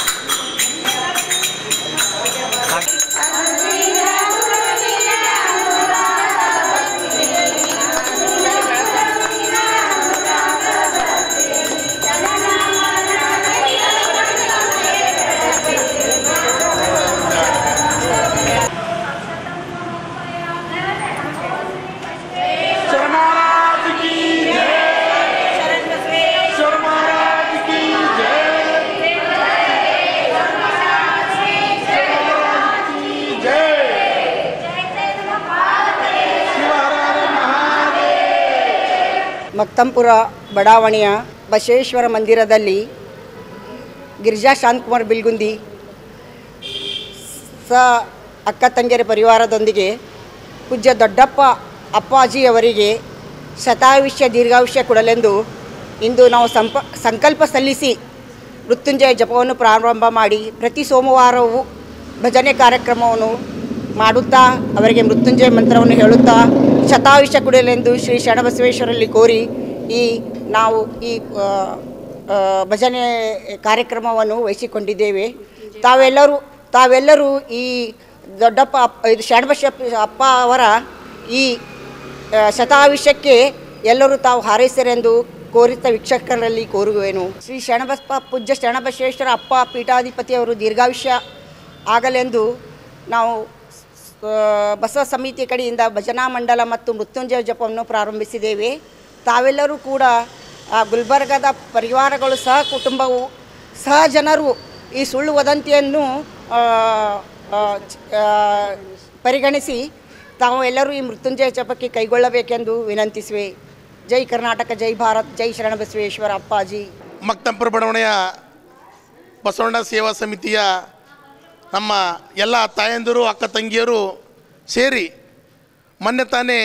ಮಕ್ತಂಪುರ ಬಡಾವಣೆಯ ಬಸವೇಶ್ವರ ಮಂದಿರದಲ್ಲಿ ಗಿರಿಜಾ ಶಾಂತಕುಮಾರ್ ಬಿಲ್ಗುಂದಿ ಸ ಅಕ್ಕ ತಂಗಿಯರ ಪರಿವಾರದೊಂದಿಗೆ ಪೂಜ್ಯ ದೊಡ್ಡಪ್ಪ ಅಪ್ಪಾಜಿಯವರಿಗೆ ಶತಾಯುಷ್ಯ ದೀರ್ಘಾಯುಷ್ಯ ಕೊಡಲೆಂದು ಇಂದು ನಾವು ಸಂಪ ಸಂಕಲ್ಪ ಸಲ್ಲಿಸಿ ಮೃತ್ಯುಂಜಯ ಜಪವನ್ನು ಪ್ರಾರಂಭ ಮಾಡಿ ಪ್ರತಿ ಸೋಮವಾರವೂ ಭಜನೆ ಕಾರ್ಯಕ್ರಮವನ್ನು ಮಾಡುತ್ತಾ ಅವರಿಗೆ ಮೃತ್ಯುಂಜಯ ಮಂತ್ರವನ್ನು ಹೇಳುತ್ತಾ ಶತಾಯುಷ್ಯ ಕುಡಿಯಲೆಂದು ಶ್ರೀ ಶರಣಬಸವೇಶ್ವರಲ್ಲಿ ಕೋರಿ ಈ ನಾವು ಈ ಆ, ಆ, ಭಜನೆ ಕಾರ್ಯಕ್ರಮವನ್ನು ವಹಿಸಿಕೊಂಡಿದ್ದೇವೆ ತಾವೆಲ್ಲರೂ ತಾವೆಲ್ಲರೂ ಈ ದೊಡ್ಡಪ್ಪ ಅಪ್- ಇದು ಶರಣಬಸ ಅಪ್ಪ ಅವರ ಈ ಆ, ಶತಾಯುಷ್ಯಕ್ಕೆ ಎಲ್ಲರೂ ತಾವು ಹಾರೈಸಿರೆಂದು ಕೋರಿತ ವೀಕ್ಷಕರಲ್ಲಿ ಕೋರುವೆನು ಶ್ರೀ ಶರಣಬಸಪ್ಪ ಪೂಜ್ಯ ಶರಣಬಸವೇಶ್ವರ ಅಪ್ಪ ಪೀಠಾಧಿಪತಿಯವರು ದೀರ್ಘಾಯುಷ್ಯ ಆಗಲೆಂದು ನಾವು ಆ, ಬಸವ ಸಮಿತಿ ಕಡೆಯಿಂದ ಭಜನಾ ಮಂಡಲ ಮತ್ತು ಮೃತ್ಯುಂಜಯ ಜಪವನ್ನು ಪ್ರಾರಂಭಿಸಿದ್ದೇವೆ ತಾವೆಲ್ಲರೂ ಕೂಡ ಆ, ಗುಲ್ಬರ್ಗದ ಪರಿವಾರಗಳು ಸಹ ಕುಟುಂಬವು ಸಹ ಜನರು ಈ ಸುಳ್ಳು ವದಂತಿಯನ್ನು ಆ, ಆ, ಚ- ಆ, ಪರಿಗಣಿಸಿ ತಾವು ಎಲ್ಲರೂ ಈ ಮೃತ್ಯುಂಜಯ ಜಪಕ್ಕೆ ಕೈಗೊಳ್ಳಬೇಕೆಂದು ವಿನಂತಿಸುವೆ ಜೈ ಕರ್ನಾಟಕ ಜೈ ಭಾರತ್ ಜೈ ಶರಣಬಸವೇಶ್ವರ ಅಪ್ಪಾಜಿ ಮಕ್ತಂಪುರ ಬಡಾವಣೆಯ ಬಸವಣ್ಣ ಸೇವಾ ಸಮಿತಿಯ ನಮ್ಮ ಎಲ್ಲ ತಾಯಂದಿರು ಅಕ್ಕ ತಂಗಿಯರು ಸೇರಿ ಮೊನ್ನೆ ತಾನೇ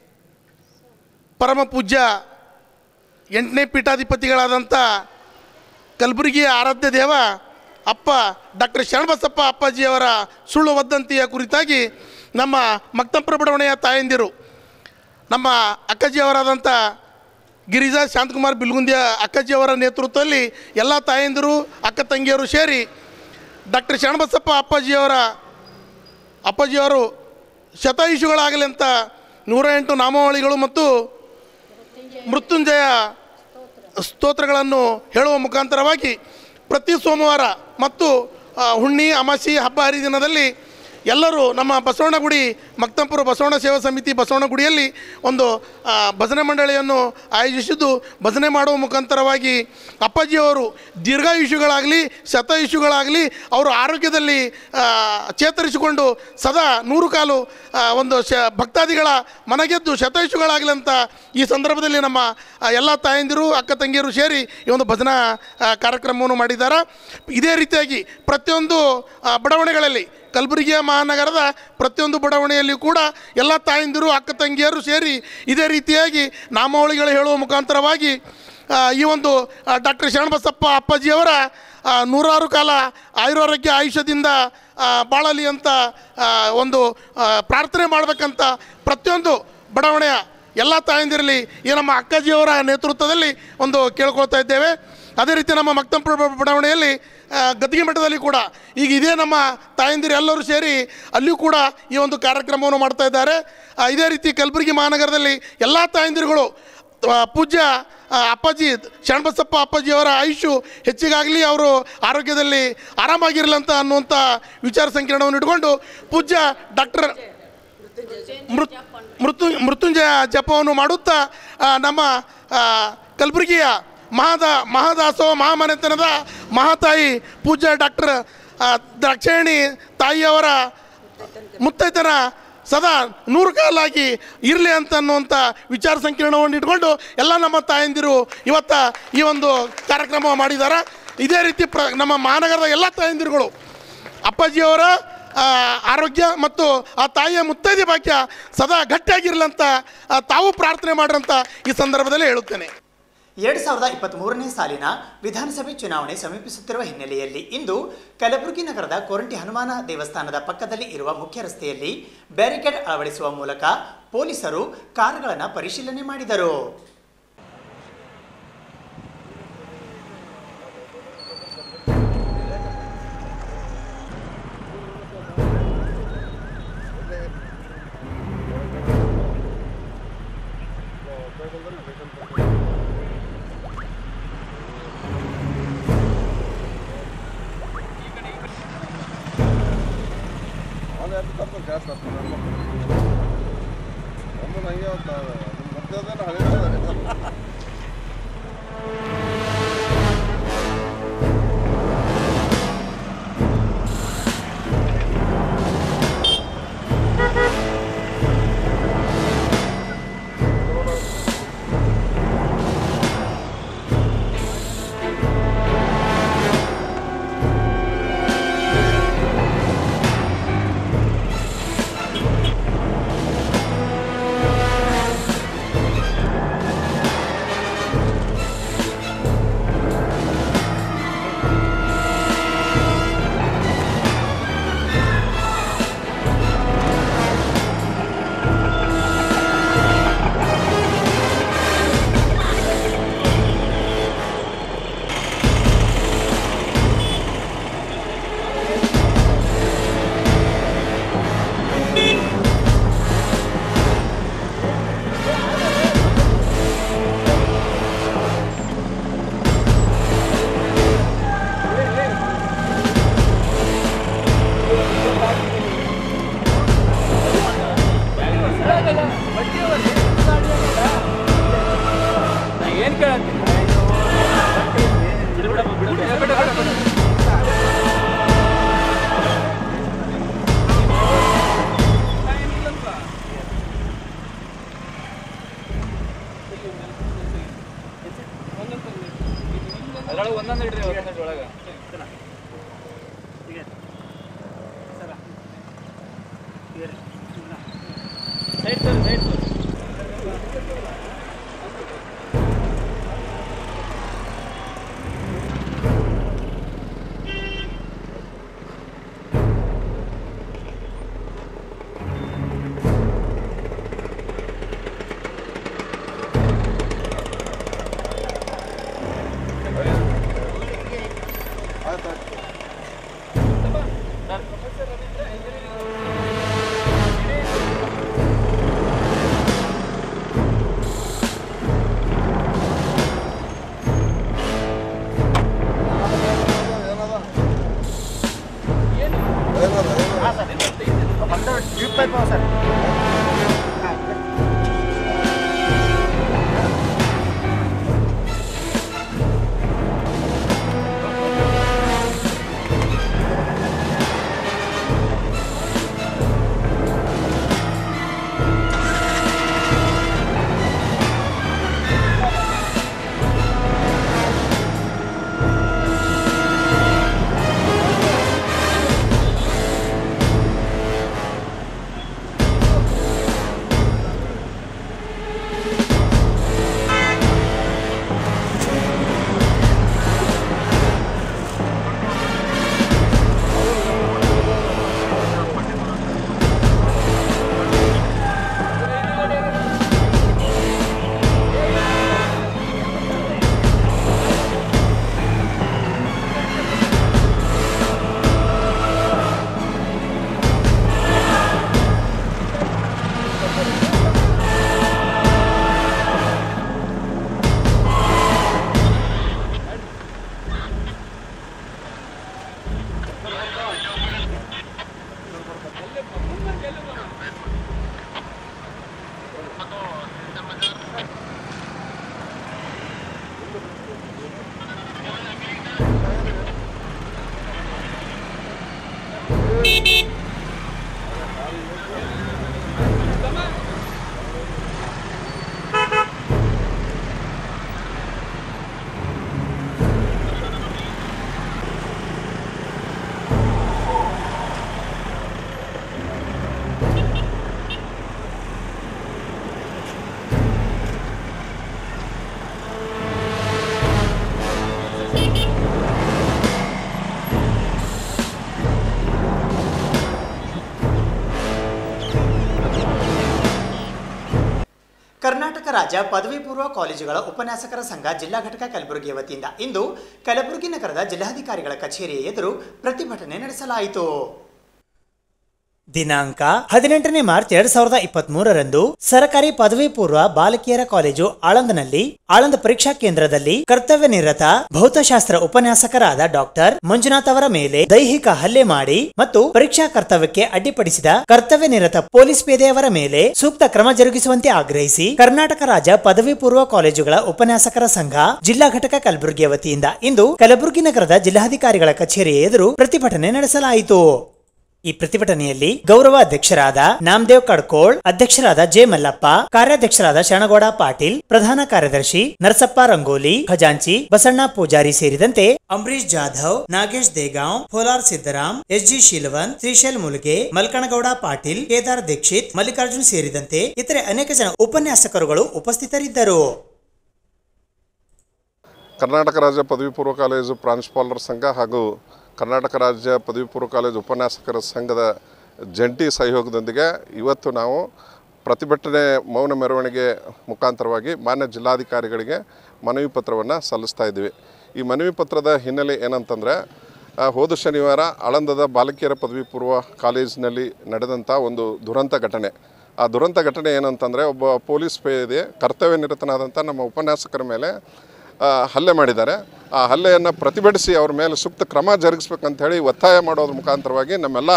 ಪರಮ ಪೂಜ್ಯ ಎಂಟನೇ ಪೀಠಾಧಿಪತಿಗಳಾದಂಥ ಕಲಬುರಗಿಯ ಆರಾಧ್ಯ ದೇವ ಅಪ್ಪ ಡಾಕ್ಟರ್ ಶರಣಬಸಪ್ಪ ಅಪ್ಪಾಜಿಯವರ ಸುಳ್ಳು ವದಂತಿಯ ಕುರಿತಾಗಿ ನಮ್ಮ ಮಕ್ತಂಪುರ ಬಡಾವಣೆಯ ತಾಯಂದಿರು ನಮ್ಮ ಅಕ್ಕಜಿಯವರಾದಂಥ ಗಿರಿಜಾ ಶಾಂತಕುಮಾರ್ ಬಿಲ್ಗುಂದಿಯ ಅಕ್ಕಜಿಯವರ ನೇತೃತ್ವದಲ್ಲಿ ಎಲ್ಲ ತಾಯಂದಿರು ಅಕ್ಕ ತಂಗಿಯರು ಸೇರಿ ಡಾಕ್ಟರ್ ಶರಣಬಸಪ್ಪ ಅಪ್ಪಾಜಿಯವರ ಅಪ್ಪಾಜಿಯವರು ಶತಾಯುಷುಗಳಾಗಲಿ ಅಂತ ನೂರ ಎಂಟು ನಾಮಾವಳಿಗಳು ಮತ್ತು ಮೃತ್ಯುಂಜಯ ಸ್ತೋತ್ರಗಳನ್ನು ಹೇಳುವ ಮುಖಾಂತರವಾಗಿ ಪ್ರತಿ ಸೋಮವಾರ ಮತ್ತು ಆ, ಹುಣ್ಣಿ ಅಮಾಸಿ ಹಬ್ಬ ಹರಿದಿನದಲ್ಲಿ ಎಲ್ಲರೂ ನಮ್ಮ ಬಸವಣ್ಣಗುಡಿ ಮಕ್ತಂಪುರ ಬಸವಣ್ಣ ಸೇವಾ ಸಮಿತಿ ಬಸವಣ್ಣಗುಡಿಯಲ್ಲಿ ಒಂದು ಆ, ಭಜನೆ ಮಂಡಳಿಯನ್ನು ಆಯೋಜಿಸಿದ್ದು ಭಜನೆ ಮಾಡುವ ಮುಖಾಂತರವಾಗಿ ಅಪ್ಪಾಜಿಯವರು ದೀರ್ಘಾಯುಷುಗಳಾಗಲಿ ಶತಾಯುಷುಗಳಾಗಲಿ ಅವರು ಆರೋಗ್ಯದಲ್ಲಿ ಆ, ಚೇತರಿಸಿಕೊಂಡು ಸದಾ ನೂರು ಕಾಲು ಆ, ಒಂದು ಶ ಭಕ್ತಾದಿಗಳ ಮನಗೆದ್ದು ಶತಾಯುಷುಗಳಾಗಲಿ ಅಂತ ಈ ಸಂದರ್ಭದಲ್ಲಿ ನಮ್ಮ ಆ, ಎಲ್ಲ ತಾಯಂದಿರು ಅಕ್ಕ ತಂಗಿಯರು ಸೇರಿ ಈ ಒಂದು ಭಜನಾ ಆ, ಕಾರ್ಯಕ್ರಮವನ್ನು ಮಾಡಿದ್ದಾರೆ ಇದೇ ರೀತಿಯಾಗಿ ಪ್ರತಿಯೊಂದು ಆ, ಬಡಾವಣೆಗಳಲ್ಲಿ ಕಲಬುರಗಿಯ ಮಹಾನಗರದ ಪ್ರತಿಯೊಂದು ಬಡಾವಣೆಯಲ್ಲಿ ಕೂಡ ಎಲ್ಲ ತಾಯಂದಿರು ಅಕ್ಕ ತಂಗಿಯರು ಸೇರಿ ಇದೇ ರೀತಿಯಾಗಿ ನಾಮಾವಳಿಗಳು ಹೇಳುವ ಮುಖಾಂತರವಾಗಿ ಆ, ಈ ಒಂದು ಡಾಕ್ಟರ್ ಶರಣಬಸಪ್ಪ ಅಪ್ಪಾಜಿಯವರ ಆ, ನೂರಾರು ಕಾಲ ಆಯುರಾರೋಗ್ಯ ಆಯುಷ್ಯದಿಂದ ಆ, ಬಾಳಲಿ ಅಂತ ಆ, ಒಂದು ಆ, ಪ್ರಾರ್ಥನೆ ಮಾಡಬೇಕಂತ ಪ್ರತಿಯೊಂದು ಬಡಾವಣೆಯ ಎಲ್ಲ ತಾಯಂದಿರಲಿ ಈ ನಮ್ಮ ಅಕ್ಕಾಜಿಯವರ ನೇತೃತ್ವದಲ್ಲಿ ಒಂದು ಕೇಳ್ಕೊಳ್ತಾ ಇದ್ದೇವೆ ಅದೇ ರೀತಿ ನಮ್ಮ ಮಕ್ತಂಪುರ ಬ- ಬಡಾವಣೆಯಲ್ಲಿ ಆ, ಗದ್ದಿಗೆ ಮಠದಲ್ಲಿ ಕೂಡ ಈಗ ಇದೇ ನಮ್ಮ ತಾಯಂದಿರು ಎಲ್ಲರೂ ಸೇರಿ ಅಲ್ಲಿಯೂ ಕೂಡ ಈ ಒಂದು ಕಾರ್ಯಕ್ರಮವನ್ನು ಮಾಡ್ತಾ ಇದ್ದಾರೆ ಆ, ಇದೇ ರೀತಿ ಕಲಬುರಗಿ ಮಹಾನಗರದಲ್ಲಿ ಎಲ್ಲ ತಾಯಂದಿರುಗಳು ಆ, ಪೂಜ್ಯ ಆ, ಅಪ್ಪಾಜಿ ಶರಣಬಸಪ್ಪ ಅಪ್ಪಾಜಿಯವರ ಆಯುಷು ಹೆಚ್ಚಿಗಾಗಲಿ ಅವರು ಆರೋಗ್ಯದಲ್ಲಿ ಆರಾಮಾಗಿರಲಿ ಅಂತ ಅನ್ನುವಂಥ ವಿಚಾರ ಸಂಕಿರಣವನ್ನು ಇಟ್ಕೊಂಡು ಪೂಜ್ಯ ಡಾಕ್ಟರ್ ಮೃತ್ ಮೃತ್ಯು ಮೃತ್ಯುಂಜಯ ಜಪವನ್ನು ಮಾಡುತ್ತಾ ಆ, ನಮ್ಮ ಆ, ಕಲಬುರಗಿಯ ಮಹಾದ ಮಹಾದಾಸೋ ಮಹಾಮನೆತನದ ಮಹಾತಾಯಿ ಪೂಜ್ಯ ಡಾಕ್ಟರ್ ದ್ರಾಕ್ಷಾಯಣಿ ತಾಯಿಯವರ ಮುತ್ತೈತನ ಸದಾ ನೂರು ಕಾಲಾಗಿ ಇರಲಿ ಅಂತ ಅನ್ನುವಂಥ ವಿಚಾರ ಸಂಕಿರಣವನ್ನು ಇಟ್ಕೊಂಡು ಎಲ್ಲ ನಮ್ಮ ತಾಯಂದಿರು ಇವತ್ತ ಈ ಒಂದು ಕಾರ್ಯಕ್ರಮ ಮಾಡಿದ್ದಾರೆ ಇದೇ ರೀತಿ ಪ್ರ ನಮ್ಮ ಮಹಾನಗರದ ಎಲ್ಲ ತಾಯಂದಿರುಗಳು ಅಪ್ಪಾಜಿಯವರ ಆ, ಆರೋಗ್ಯ ಮತ್ತು ಆ ತಾಯಿಯ ಮುತ್ತೈದೆ ಭಾಗ್ಯ ಸದಾ ಗಟ್ಟಿಯಾಗಿರಲಿ ಅಂತ ಆ, ತಾವು ಪ್ರಾರ್ಥನೆ ಮಾಡ್ರಂತ ಈ ಸಂದರ್ಭದಲ್ಲಿ ಹೇಳುತ್ತೇನೆ ಎರಡು ಸಾವಿರದ ಇಪ್ಪತ್ತ್ಮೂರನೇ ಸಾಲಿನ ವಿಧಾನಸಭೆ ಚುನಾವಣೆ ಸಮೀಪಿಸುತ್ತಿರುವ ಹಿನ್ನೆಲೆಯಲ್ಲಿ ಇಂದು ಕಲಬುರಗಿ ನಗರದ ಕೋರಂಟಿ ಹನುಮಾನ ದೇವಸ್ಥಾನದ ಪಕ್ಕದಲ್ಲಿ ಇರುವ ಮುಖ್ಯ ರಸ್ತೆಯಲ್ಲಿ ಬ್ಯಾರಿಕೇಡ್ ಅಳವಡಿಸುವ ಮೂಲಕ ಪೊಲೀಸರು ಕಾರುಗಳನ್ನು ಪರಿಶೀಲನೆ ಮಾಡಿದರು ಏನು ಕೇಳಂತೀನಿ ಅದ್ರೊಳಗೆ ಒಂದೊಂದು ಇಡ್ರಿ ಒಂದೊಂದು ಒಳಗೆ ಸೈಡ್ ಸರ್ ಸೈಡ್ ಕರ್ನಾಟಕ ರಾಜ್ಯ ಪದವಿ ಪೂರ್ವ ಕಾಲೇಜುಗಳ ಉಪನ್ಯಾಸಕರ ಸಂಘ ಜಿಲ್ಲಾ ಘಟಕ ಕಲಬುರಗಿ ವತಿಯಿಂದ ಇಂದು ಕಲಬುರಗಿ ನಗರದ ಜಿಲ್ಲಾಧಿಕಾರಿಗಳ ಕಚೇರಿಯ ಎದುರು ಪ್ರತಿಭಟನೆ ನಡೆಸಲಾಯಿತು ದಿನಾಂಕ ಹದಿನೆಂಟನೇ ಮಾರ್ಚ್ ಎರಡ್ ಸಾವಿರದ ಇಪ್ಪತ್ತ್ ಮೂರರಂದು ಸರ್ಕಾರಿ ಪದವಿ ಪೂರ್ವ ಬಾಲಕಿಯರ ಕಾಲೇಜು ಆಳಂದನಲ್ಲಿ ಆಳಂದ ಪರೀಕ್ಷಾ ಕೇಂದ್ರದಲ್ಲಿ ಕರ್ತವ್ಯ ನಿರತ ಭೌತಶಾಸ್ತ್ರ ಉಪನ್ಯಾಸಕರಾದ ಡಾಕ್ಟರ್ ಮಂಜುನಾಥ್ ಅವರ ಮೇಲೆ ದೈಹಿಕ ಹಲ್ಲೆ ಮಾಡಿ ಮತ್ತು ಪರೀಕ್ಷಾ ಕರ್ತವ್ಯಕ್ಕೆ ಅಡ್ಡಿಪಡಿಸಿದ ಕರ್ತವ್ಯ ನಿರತ ಪೊಲೀಸ್ ಪೇದೆಯವರ ಮೇಲೆ ಸೂಕ್ತ ಕ್ರಮ ಜರುಗಿಸುವಂತೆ ಆಗ್ರಹಿಸಿ ಕರ್ನಾಟಕ ರಾಜ್ಯ ಪದವಿ ಪೂರ್ವ ಕಾಲೇಜುಗಳ ಉಪನ್ಯಾಸಕರ ಸಂಘ ಜಿಲ್ಲಾ ಘಟಕ ಕಲಬುರಗಿಯ ವತಿಯಿಂದ ಇಂದು ಕಲಬುರಗಿ ನಗರದ ಜಿಲ್ಲಾಧಿಕಾರಿಗಳ ಕಚೇರಿಯ ಎದುರು ಪ್ರತಿಭಟನೆ ನಡೆಸಲಾಯಿತು ಈ ಪ್ರತಿಭಟನೆಯಲ್ಲಿ ಗೌರವ ಅಧ್ಯಕ್ಷರಾದ ನಾಮದೇವ್ ಕಡ್ಕೋಳ್ ಅಧ್ಯಕ್ಷರಾದ ಜೆ ಮಲ್ಲಪ್ಪ ಕಾರ್ಯಾಧ್ಯಕ್ಷರಾದ ಶರಣಗೌಡ ಪಾಟೀಲ್ ಪ್ರಧಾನ ಕಾರ್ಯದರ್ಶಿ ನರಸಪ್ಪ ರಂಗೋಲಿ ಖಜಾಂಚಿ ಬಸಣ್ಣ ಪೂಜಾರಿ ಸೇರಿದಂತೆ ಅಂಬರೀಶ್ ಜಾಧವ್ ನಾಗೇಶ್ ದೇಗಾಂವ್ ಹೋಲಾರ್ ಸಿದ್ದರಾಮ್ ಎಸ್ ಜಿ ಶೀಲವನ್ ಶ್ರೀಶೈಲ್ ಮುಲ್ಗೆ ಮಲ್ಕಣಗೌಡ ಪಾಟೀಲ್ ಕೇದಾರ್ ದೀಕ್ಷಿತ್ ಮಲ್ಲಿಕಾರ್ಜುನ್ ಸೇರಿದಂತೆ ಇತರೆ ಅನೇಕ ಜನ ಉಪನ್ಯಾಸಕರುಗಳು ಉಪಸ್ಥಿತರಿದ್ದರು ಕರ್ನಾಟಕ ರಾಜ್ಯ ಪದವಿ ಪೂರ್ವ ಕಾಲೇಜು ಪ್ರಾಂಶುಪಾಲರ ಸಂಘ ಹಾಗೂ ಕರ್ನಾಟಕ ರಾಜ್ಯ ಪದವಿ ಪೂರ್ವ ಕಾಲೇಜು ಉಪನ್ಯಾಸಕರ ಸಂಘದ ಜಂಟಿ ಸಹಯೋಗದೊಂದಿಗೆ ಇವತ್ತು ನಾವು ಪ್ರತಿಭಟನೆ ಮೌನ ಮೆರವಣಿಗೆ ಮುಖಾಂತರವಾಗಿ ಮಾನ್ಯ ಜಿಲ್ಲಾಧಿಕಾರಿಗಳಿಗೆ ಮನವಿ ಪತ್ರವನ್ನು ಸಲ್ಲಿಸ್ತಾ ಇದ್ದೀವಿ ಈ ಮನವಿ ಪತ್ರದ ಹಿನ್ನೆಲೆ ಏನಂತಂದರೆ ಆ, ಹೋದ ಶನಿವಾರ ಆಳಂದದ ಬಾಲಕಿಯರ ಪದವಿ ಪೂರ್ವ ಕಾಲೇಜಿನಲ್ಲಿ ನಡೆದಂಥ ಒಂದು ದುರಂತ ಘಟನೆ ಆ ದುರಂತ ಘಟನೆ ಏನಂತಂದರೆ ಒಬ್ಬ ಪೊಲೀಸ್ ಪೇದೆ ಕರ್ತವ್ಯ ನಿರತನಾದಂಥ ನಮ್ಮ ಉಪನ್ಯಾಸಕರ ಮೇಲೆ ಆ, ಹಲ್ಲೆ ಮಾಡಿದ್ದಾರೆ ಆ ಹಲ್ಲೆಯನ್ನು ಪ್ರತಿಭಟಿಸಿ ಅವ್ರ ಮೇಲೆ ಸೂಕ್ತ ಕ್ರಮ ಜರುಗಿಸ್ಬೇಕಂತ ಹೇಳಿ ಒತ್ತಾಯ ಮಾಡೋದ್ರ ಮುಖಾಂತರವಾಗಿ ನಮ್ಮೆಲ್ಲ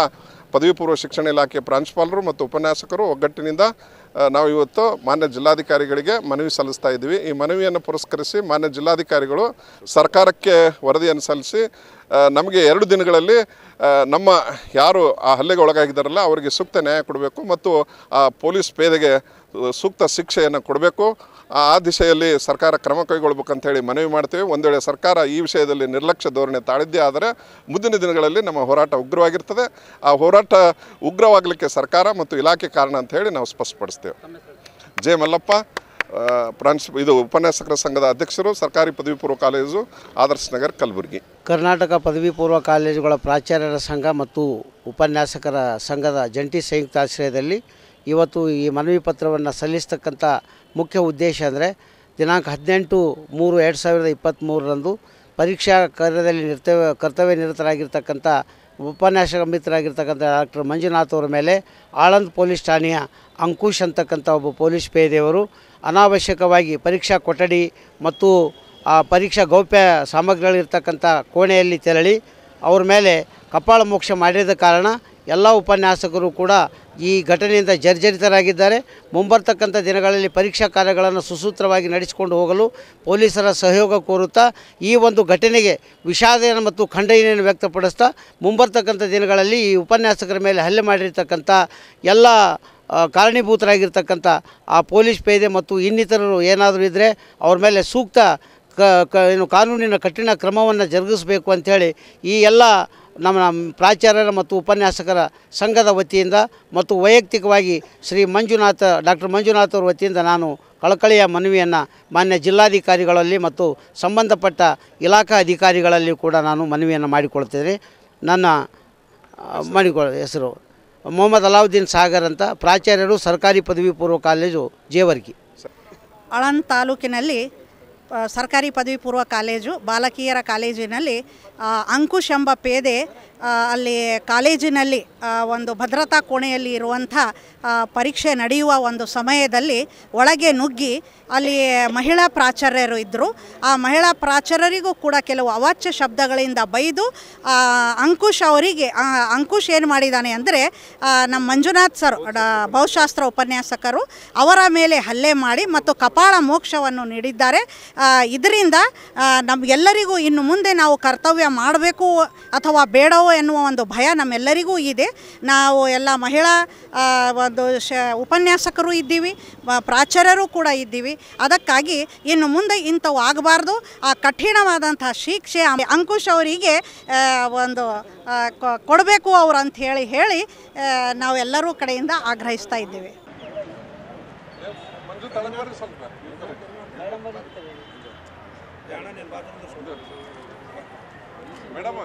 ಪದವಿ ಪೂರ್ವ ಶಿಕ್ಷಣ ಇಲಾಖೆ ಪ್ರಾಂಶುಪಾಲರು ಮತ್ತು ಉಪನ್ಯಾಸಕರು ಒಗ್ಗಟ್ಟಿನಿಂದ ಆ, ನಾವು ಇವತ್ತು ಮಾನ್ಯ ಜಿಲ್ಲಾಧಿಕಾರಿಗಳಿಗೆ ಮನವಿ ಸಲ್ಲಿಸ್ತಾ ಇದ್ದೀವಿ ಈ ಮನವಿಯನ್ನು ಪುರಸ್ಕರಿಸಿ ಮಾನ್ಯ ಜಿಲ್ಲಾಧಿಕಾರಿಗಳು ಸರ್ಕಾರಕ್ಕೆ ವರದಿಯನ್ನು ಸಲ್ಲಿಸಿ ಆ, ನಮಗೆ ಎರಡು ದಿನಗಳಲ್ಲಿ ಆ, ನಮ್ಮ ಯಾರು ಆ ಹಲ್ಲೆಗೆ ಒಳಗಾಗಿದ್ದಾರಲ್ಲ ಅವರಿಗೆ ಸೂಕ್ತ ನ್ಯಾಯ ಕೊಡಬೇಕು ಮತ್ತು ಆ ಪೊಲೀಸ್ ಪೇದೆಗೆ ಸೂಕ್ತ ಶಿಕ್ಷೆಯನ್ನು ಕೊಡಬೇಕು ಆ ಆ ದಿಶೆಯಲ್ಲಿ ಸರ್ಕಾರ ಕ್ರಮ ಕೈಗೊಳ್ಬೇಕಂತ ಹೇಳಿ ಮನವಿ ಮಾಡ್ತೇವೆ ಒಂದು ವೇಳೆ ಸರ್ಕಾರ ಈ ವಿಷಯದಲ್ಲಿ ನಿರ್ಲಕ್ಷ್ಯ ಧೋರಣೆ ತಾಳಿದ್ದೇ ಆದರೆ ಮುಂದಿನ ದಿನಗಳಲ್ಲಿ ನಮ್ಮ ಹೋರಾಟ ಉಗ್ರವಾಗಿರ್ತದೆ ಆ ಹೋರಾಟ ಉಗ್ರವಾಗಲಿಕ್ಕೆ ಸರ್ಕಾರ ಮತ್ತು ಇಲಾಖೆ ಕಾರಣ ಅಂತ ಹೇಳಿ ನಾವು ಸ್ಪಷ್ಟಪಡಿಸ್ತೇವೆ ಜೆ ಮಲ್ಲಪ್ಪ ಆ, ಪ್ರಾಂಶ್ ಇದು ಉಪನ್ಯಾಸಕರ ಸಂಘದ ಅಧ್ಯಕ್ಷರು ಸರ್ಕಾರಿ ಪದವಿ ಪೂರ್ವ ಕಾಲೇಜು ಆದರ್ಶ್ ನಗರ್ ಕಲಬುರಗಿ ಕರ್ನಾಟಕ ಪದವಿ ಪೂರ್ವ ಕಾಲೇಜುಗಳ ಪ್ರಾಚಾರ್ಯರ ಸಂಘ ಮತ್ತು ಉಪನ್ಯಾಸಕರ ಸಂಘದ ಜಂಟಿ ಸಂಯುಕ್ತಾಶ್ರಯದಲ್ಲಿ ಇವತ್ತು ಈ ಮನವಿ ಪತ್ರವನ್ನು ಸಲ್ಲಿಸ್ತಕ್ಕಂಥ ಮುಖ್ಯ ಉದ್ದೇಶ ಅಂದರೆ ದಿನಾಂಕ ಹದಿನೆಂಟು ಮೂರು ಎರಡು ಸಾವಿರದ ಇಪ್ಪತ್ತ್ಮೂರರಂದು ಪರೀಕ್ಷಾ ಕಾರ್ಯದಲ್ಲಿ ನಿರ್ತವ್ಯ ಕರ್ತವ್ಯ ನಿರತರಾಗಿರ್ತಕ್ಕಂಥ ಉಪನ್ಯಾಸಕ ಮಿತ್ರರಾಗಿರ್ತಕ್ಕಂಥ ಡಾಕ್ಟರ್ ಮಂಜುನಾಥ್ ಅವರ ಮೇಲೆ ಆಳಂದ್ ಪೊಲೀಸ್ ಠಾಣೆಯ ಅಂಕುಶ್ ಅಂತಕ್ಕಂಥ ಒಬ್ಬ ಪೊಲೀಸ್ ಪೇದೆಯವರು ಅನಾವಶ್ಯಕವಾಗಿ ಪರೀಕ್ಷಾ ಕೊಠಡಿ ಮತ್ತು ಆ ಪರೀಕ್ಷಾ ಗೌಪ್ಯ ಸಾಮಗ್ರಿಗಳಿರ್ತಕ್ಕಂಥ ಕೋಣೆಯಲ್ಲಿ ತೆರಳಿ ಅವ್ರ ಮೇಲೆ ಕಪಾಳ ಮೋಕ್ಷ ಮಾಡಿದ ಕಾರಣ ಎಲ್ಲ ಉಪನ್ಯಾಸಕರು ಕೂಡ ಈ ಘಟನೆಯಿಂದ ಜರ್ಜರಿತರಾಗಿದ್ದಾರೆ ಮುಂಬರ್ತಕ್ಕಂಥ ದಿನಗಳಲ್ಲಿ ಪರೀಕ್ಷಾ ಕಾರ್ಯಗಳನ್ನು ಸುಸೂತ್ರವಾಗಿ ನಡೆಸಿಕೊಂಡು ಹೋಗಲು ಪೊಲೀಸರ ಸಹಯೋಗ ಕೋರುತ್ತಾ ಈ ಒಂದು ಘಟನೆಗೆ ವಿಷಾದವನ್ನು ಮತ್ತು ಖಂಡನೆಯನ್ನು ವ್ಯಕ್ತಪಡಿಸ್ತಾ ಮುಂಬರ್ತಕ್ಕಂಥ ದಿನಗಳಲ್ಲಿ ಈ ಉಪನ್ಯಾಸಕರ ಮೇಲೆ ಹಲ್ಲೆ ಮಾಡಿರ್ತಕ್ಕಂಥ ಎಲ್ಲ ಆ, ಕಾರಣೀಭೂತರಾಗಿರ್ತಕ್ಕಂಥ ಆ ಪೊಲೀಸ್ ಪೇದೆ ಮತ್ತು ಇನ್ನಿತರರು ಏನಾದರೂ ಇದ್ದರೆ ಅವ್ರ ಮೇಲೆ ಸೂಕ್ತ ಕ ಕ ಏನು ಕಾನೂನಿನ ಕಠಿಣ ಕ್ರಮವನ್ನು ಜರುಗಿಸಬೇಕು ಅಂಥೇಳಿ ಈ ಎಲ್ಲ ನಮ್ಮ ನಮ್ಮ ಪ್ರಾಚಾರ್ಯರ ಮತ್ತು ಉಪನ್ಯಾಸಕರ ಸಂಘದ ವತಿಯಿಂದ ಮತ್ತು ವೈಯಕ್ತಿಕವಾಗಿ ಶ್ರೀ ಮಂಜುನಾಥ ಡಾಕ್ಟರ್ ಮಂಜುನಾಥ್ ಅವ್ರ ವತಿಯಿಂದ ನಾನು ಕಳಕಳಿಯ ಮನವಿಯನ್ನು ಮಾನ್ಯ ಜಿಲ್ಲಾಧಿಕಾರಿಗಳಲ್ಲಿ ಮತ್ತು ಸಂಬಂಧಪಟ್ಟ ಇಲಾಖಾ ಅಧಿಕಾರಿಗಳಲ್ಲಿ ಕೂಡ ನಾನು ಮನವಿಯನ್ನು ಮಾಡಿಕೊಳ್ತೇನೆ ನನ್ನ ಆ, ಮಾಡಿಕೊಳ್ಳ ಹೆಸರು ಮೊಹಮ್ಮದ್ ಅಲಾವುದ್ದೀನ್ ಸಾಗರ್ ಅಂತ ಪ್ರಾಚಾರ್ಯರು ಸರ್ಕಾರಿ ಪದವಿ ಪೂರ್ವ ಕಾಲೇಜು ಜೇವರ್ಗಿ ಆಳಂದ್ ತಾಲೂಕಿನಲ್ಲಿ ಆ, ಸರ್ಕಾರಿ ಪದವಿ ಪೂರ್ವ ಕಾಲೇಜು ಬಾಲಕಿಯರ ಕಾಲೇಜಿನಲ್ಲಿ ಆ, ಅಂಕುಶ್ ಎಂಬ ಪೇದೆ ಆ, ಅಲ್ಲಿ ಕಾಲೇಜಿನಲ್ಲಿ ಆ, ಒಂದು ಭದ್ರತಾ ಕೋಣೆಯಲ್ಲಿ ಇರುವಂಥ ಆ, ಪರೀಕ್ಷೆ ನಡೆಯುವ ಒಂದು ಸಮಯದಲ್ಲಿ ಒಳಗೆ ನುಗ್ಗಿ ಅಲ್ಲಿ ಮಹಿಳಾ ಪ್ರಾಚಾರ್ಯರು ಇದ್ದರು ಆ ಮಹಿಳಾ ಪ್ರಾಚಾರ್ಯರಿಗೂ ಕೂಡ ಕೆಲವು ಅವಾಚ್ಯ ಶಬ್ದಗಳಿಂದ ಬೈದು ಆ, ಅಂಕುಶ್ ಅವರಿಗೆ ಆ, ಅಂಕುಶ್ ಏನು ಮಾಡಿದ್ದಾನೆ ಅಂದರೆ ನಮ್ಮ ಮಂಜುನಾಥ್ ಸರ್ ಡ- ಭೌಶಾಸ್ತ್ರ ಉಪನ್ಯಾಸಕರು ಅವರ ಮೇಲೆ ಹಲ್ಲೆ ಮಾಡಿ ಮತ್ತು ಕಪಾಳ ಮೋಕ್ಷವನ್ನು ನೀಡಿದ್ದಾರೆ ಇದರಿಂದ ನಮಗೆಲ್ಲರಿಗೂ ಇನ್ನು ಮುಂದೆ ನಾವು ಕರ್ತವ್ಯ ಮಾಡಬೇಕು ಅಥವಾ ಬೇಡವೋ ಎನ್ನುವ ಒಂದು ಭಯ ನಮ್ಮೆಲ್ಲರಿಗೂ ಇದೆ ನಾವು ಎಲ್ಲ ಮಹಿಳಾ ಆ, ಒಂದು ಶ ಉಪನ್ಯಾಸಕರು ಇದ್ದೀವಿ ಮ- ಪ್ರಾಚಾರ್ಯರು ಕೂಡ ಇದ್ದೀವಿ ಅದಕ್ಕಾಗಿ ಇನ್ನು ಮುಂದೆ ಇಂಥವು ಆಗಬಾರ್ದು ಆ ಕಠಿಣವಾದಂಥ ಶಿಕ್ಷೆ ಆ ಅಂಕುಶ್ ಅವರಿಗೆ ಆ, ಒಂದು ಆ, ಕೊ- ಕೊಡಬೇಕು ಅವರು ಅಂತ ಹೇಳಿ ಹೇಳಿ ಆ, ನಾವೆಲ್ಲರೂ ಕಡೆಯಿಂದ ಆಗ್ರಹಿಸ್ತಾ ಇದ್ದೇವೆ ಮೇಡಮ್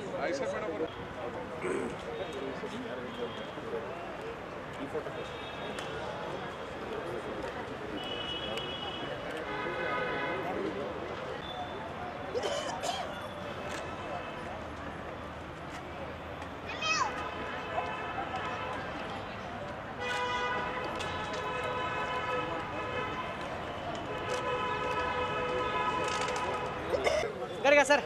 ಗರ್ಗ ಸರ್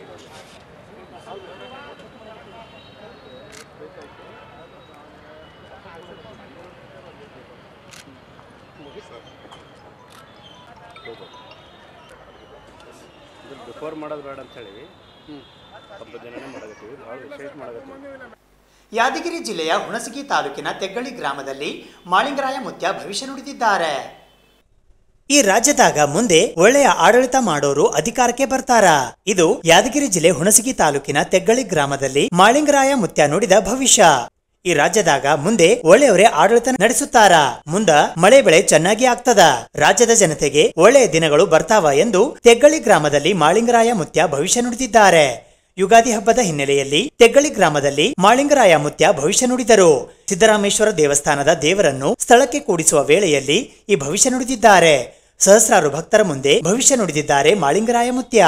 ಬಿಫೋರ್ ಮಾಡೋದು ಬೇಡ ಅಂತೇಳಿ ಹಬ್ಬ ದಿನನೇ ಮಾಡಕತ್ತೀವಿ ಭಾಳ ವಿಶೇಷ ಮಾಡಕತ್ತೀವಿ ಯಾದಗಿರಿ ಜಿಲ್ಲೆಯ ಹುಣಸಗಿ ತಾಲೂಕಿನ ತೆಗ್ಗಳಿ ಗ್ರಾಮದಲ್ಲಿ ಮಾಳಿಂಗರಾಯ ಮುತ್ಯ ಭವಿಷ್ಯ ನುಡಿದಿದ್ದಾರೆ ಈ ರಾಜ್ಯದಾಗ ಮುಂದೆ ಒಳ್ಳೆಯ ಆಡಳಿತ ಮಾಡೋರು ಅಧಿಕಾರಕ್ಕೆ ಬರ್ತಾರ ಇದು ಯಾದಗಿರಿ ಜಿಲ್ಲೆ ಹುಣಸಗಿ ತಾಲೂಕಿನ ತೆಗ್ಗಳಿ ಗ್ರಾಮದಲ್ಲಿ ಮಾಳಿಂಗರಾಯ ಮುತ್ಯ ನುಡಿದ ಭವಿಷ್ಯ ಈ ರಾಜ್ಯದಾಗ ಮುಂದೆ ಒಳ್ಳೆಯವರೇ ಆಡಳಿತ ನಡೆಸುತ್ತಾರ ಮುಂದ ಮಳೆ ಬೆಳೆ ಚೆನ್ನಾಗಿ ಆಗ್ತದ ರಾಜ್ಯದ ಜನತೆಗೆ ಒಳ್ಳೆಯ ದಿನಗಳು ಬರ್ತಾವ ಎಂದು ತೆಗ್ಗಳಿ ಗ್ರಾಮದಲ್ಲಿ ಮಾಳಿಂಗರಾಯ ಮುತ್ಯ ಭವಿಷ್ಯ ನುಡಿದಿದ್ದಾರೆ ಯುಗಾದಿ ಹಬ್ಬದ ಹಿನ್ನೆಲೆಯಲ್ಲಿ ತೆಗ್ಗಳಿ ಗ್ರಾಮದಲ್ಲಿ ಮಾಳಿಂಗರಾಯ ಮುತ್ಯ ಭವಿಷ್ಯ ನುಡಿದರು ಸಿದ್ದರಾಮೇಶ್ವರ ದೇವಸ್ಥಾನದ ದೇವರನ್ನು ಸ್ಥಳಕ್ಕೆ ಕೂಡಿಸುವ ವೇಳೆಯಲ್ಲಿ ಈ ಭವಿಷ್ಯ ನುಡಿದಿದ್ದಾರೆ ಸಹಸ್ರಾರು ಭಕ್ತರ ಮುಂದೆ ಭವಿಷ್ಯ ನುಡಿದಿದ್ದಾರೆ ಮಾಳಿಂಗರಾಯ ಮುತ್ಯ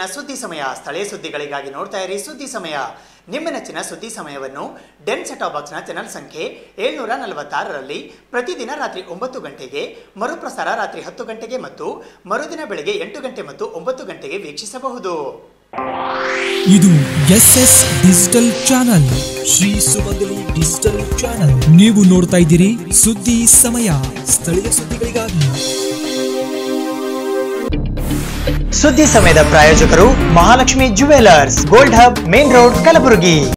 ಸುದ್ದಿ ಸಮಯ ಸ್ಥಳೀಯ ಸುದ್ದಿಗಳಿಗಾಗಿ ನೋಡ್ತಾ ಇರಿ ಸುದ್ದಿ ಸಮಯ ನಿಮ್ಮ ನೆಚ್ಚಿನ ಸುದ್ದಿ ಸಮಯವನ್ನು ಡೆನ್ ಸೆಟಾ ಬಾಕ್ಸ್ನ ಚಾನಲ್ ಸಂಖ್ಯೆ ಏಳ್ನೂರ ನಲವತ್ತಾರರಲ್ಲಿ ಪ್ರತಿದಿನ ರಾತ್ರಿ ಒಂಬತ್ತು ಗಂಟೆಗೆ ಮರುಪ್ರಸಾರ ರಾತ್ರಿ ಹತ್ತು ಗಂಟೆಗೆ ಮತ್ತು ಮರುದಿನ ಬೆಳಗ್ಗೆ ಎಂಟು ಗಂಟೆ ಮತ್ತು ಒಂಬತ್ತು ಗಂಟೆಗೆ ವೀಕ್ಷಿಸಬಹುದು ಇದು S S digital channel Shri Sumangali digital channel ನೀವು ನೋಡ್ತಾ ಇದ್ದೀರಿ ಸುದ್ದಿ ಸಮಯ ಸ್ಥಳೀಯ ಸುದ್ದಿಗಳಿಗಾಗಿ ಸುದ್ದಿ ಸಮಯದ ಪ್ರಾಯೋಜಕರು Mahalakshmi jewellers gold hub main road Kalaburagi